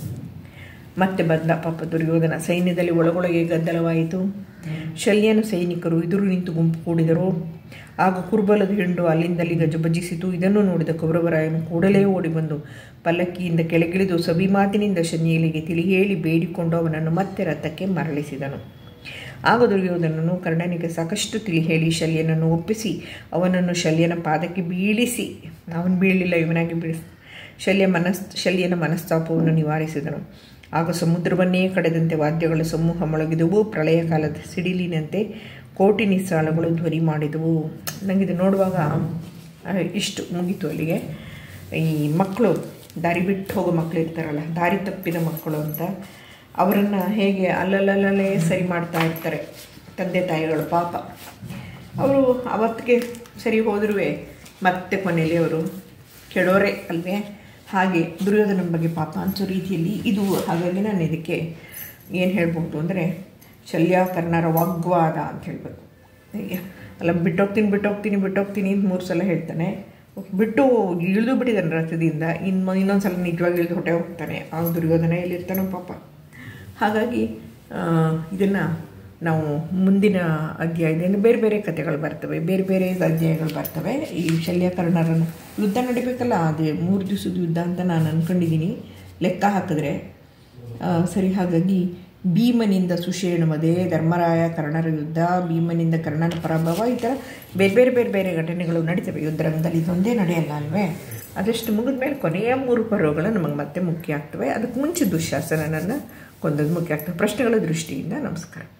ಮತ್ತೆ ಬಂದ ಪಾಪ ದುರ್ಯೋಧನ ಸೈನ್ಯದಲ್ಲಿ ಒಳಗೊಳಗೆ ಗದ್ದಲವಾಯಿತು ಶಲ್ಯನ ಸೈನಿಕರು ಎದುರು ನಿಂತು ಗುಂಪು ಕೂಡಿದರು ಆಗ ಕುರುಬಲದ ಹಿಂಡು ಅಲ್ಲಿಂದಲ್ಲಿ ಗಜಬಜಿಸಿತು ಇದನ್ನು ನೋಡಿದ ಕೌರವರಾಯನು ಕೂಡಲೇ ಓಡಿ ಬಂದು ಪಲ್ಲಕ್ಕಿಯಿಂದ ಕೆಳಗಿಳಿದು ಸವಿ ಮಾತಿನಿಂದ ಶನಿಯಲಿಗೆ ತಿಳಿ ಹೇಳಿ ಬೇಡಿಕೊಂಡು ಅವನನ್ನು ಮತ್ತೆ ರಥಕ್ಕೆ ಮರಳಿಸಿದನು ಆಗ ದುರ್ಯೋಧನನು ಕರ್ಣನಿಗೆ ಸಾಕಷ್ಟು ತಿಳಿ ಹೇಳಿ ಶಲ್ಯನನ್ನು ಒಪ್ಪಿಸಿ ಅವನನ್ನು ಶಲ್ಯನ ಪಾದಕ್ಕೆ ಬೀಳಿಸಿ ಅವನು ಬೀಳಲಿಲ್ಲ ಇವನಾಗಿ ಬೀಳಿಸ್ ಶಲ್ಯ ಮನಸ್ ಶಲ್ಯನ ಮನಸ್ತಾಪವನ್ನು ನಿವಾರಿಸಿದನು ಆಗ ಸಮುದ್ರವನ್ನೇ ಕಡೆದಂತೆ ವಾದ್ಯಗಳ ಸಮೂಹ ಮೊಳಗಿದವು ಪ್ರಳಯ ಕಾಲದ ಸಿಡಿಲಿನಂತೆ ಕೋಟಿ ನಿಸ್ಸಾಳಗಳು ಧ್ವನಿ ಮಾಡಿದವು ನನಗಿದು ನೋಡುವಾಗ ಆ, ಇಷ್ಟು ಮುಗೀತು ಅಲ್ಲಿಗೆ ಈ ಮಕ್ಕಳು ದಾರಿ ಬಿಟ್ಟು ಹೋಗೋ ಮಕ್ಕಳು ಇರ್ತಾರಲ್ಲ ದಾರಿ ತಪ್ಪಿದ ಮಕ್ಕಳು ಅಂತ ಅವರನ್ನು ಹೇಗೆ ಅಲ್ಲಲ್ಲಲ್ಲೇ ಸರಿ ಮಾಡ್ತಾ ಇರ್ತಾರೆ ತಂದೆ ತಾಯಿಗಳು ಪಾಪ ಅವರು ಅವತ್ತಿಗೆ ಸರಿ ಹೋದ್ರೂ ಮತ್ತೆ ಕೊನೆಯಲ್ಲಿ ಅವರು ಕೆಡೋರೆ ಅಲ್ವೇ ಹಾಗೆ ದುರ್ಯೋಧನ ಬಗ್ಗೆ ಪಾಪ ಅನಿಸೋ ರೀತಿಯಲ್ಲಿ ಇದು ಹಾಗಾಗಿ ನಾನು ಇದಕ್ಕೆ ಏನು ಹೇಳ್ಬೋದು ಅಂದರೆ ಶಲ್ಯಾಕರ್ಣರ ವಾಗ್ವಾದ ಅಂತ ಹೇಳಬೇಕು ಹೀಗೆ ಅಲ್ಲ ಬಿಟ್ಟೋಗ್ತೀನಿ ಬಿಟ್ಟೋಗ್ತೀನಿ ಬಿಟ್ಟೋಗ್ತೀನಿ ಅಂತ ಮೂರು ಸಲ ಹೇಳ್ತಾನೆ ಬಿಟ್ಟು ಇಳಿದು ಬಿಟ್ಟಿದ್ದಾನೆ ರಥದಿಂದ ಇನ್ನು ಇನ್ನೊಂದು ಸಲ ನಿಜವಾಗಿ ಇಳಿದು ಹೊಟ್ಟೆ ಹೋಗ್ತಾನೆ ಆಗ ದುರ್ಯೋಧನ ಎಲ್ಲಿರ್ತಾನೋ ಪಾಪ ಹಾಗಾಗಿ ಇದನ್ನು ನಾವು ಮುಂದಿನ ಅಧ್ಯಾಯದಿಂದ ಬೇರೆ ಬೇರೆ ಕಥೆಗಳು ಬರ್ತವೆ ಬೇರೆ ಬೇರೆ ಅಧ್ಯಾಯಗಳು ಬರ್ತವೆ ಈ ಶಲ್ಯಕರ್ಣರನ್ನು ಯುದ್ಧ ನಡಿಬೇಕಲ್ಲ ಅದೇ ಮೂರು ದಿವಸದ ಯುದ್ಧ ಅಂತ ನಾನು ಅಂದ್ಕೊಂಡಿದ್ದೀನಿ ಲೆಕ್ಕ ಹಾಕಿದ್ರೆ ಆ, ಸರಿ ಹಾಗಾಗಿ ಭೀಮನಿಂದ ಸುಷೇಣ ವಧೆ ಧರ್ಮರಾಯ ಕರ್ಣರ ಯುದ್ಧ ಭೀಮನಿಂದ ಕರ್ಣನ ಪರಾಭವ ಈ ಥರ ಬೇರೆ ಬೇರೆ ಬೇರೆ ಬೇರೆ ಘಟನೆಗಳು ನಡೀತವೆ ಯುದ್ಧರಂಗದಲ್ಲಿ ಇದೊಂದೇ ನಡೆಯಲ್ಲ ಅಲ್ವೇ ಅದಷ್ಟು ಮುಗಿದ ಮೇಲೆ ಕೊನೆಯ ಮೂರು ಪರ್ವಗಳು ನಮಗೆ ಮತ್ತೆ ಮುಖ್ಯ ಆಗ್ತವೆ ಅದಕ್ಕೆ ಮುಂಚೆ ದುಶ್ಯಾಸನನನ್ನು ಕೊಂದದ್ದು ಮುಖ್ಯ ಆಗ್ತವೆ ಪ್ರಶ್ನೆಗಳ ದೃಷ್ಟಿಯಿಂದ ನಮಸ್ಕಾರ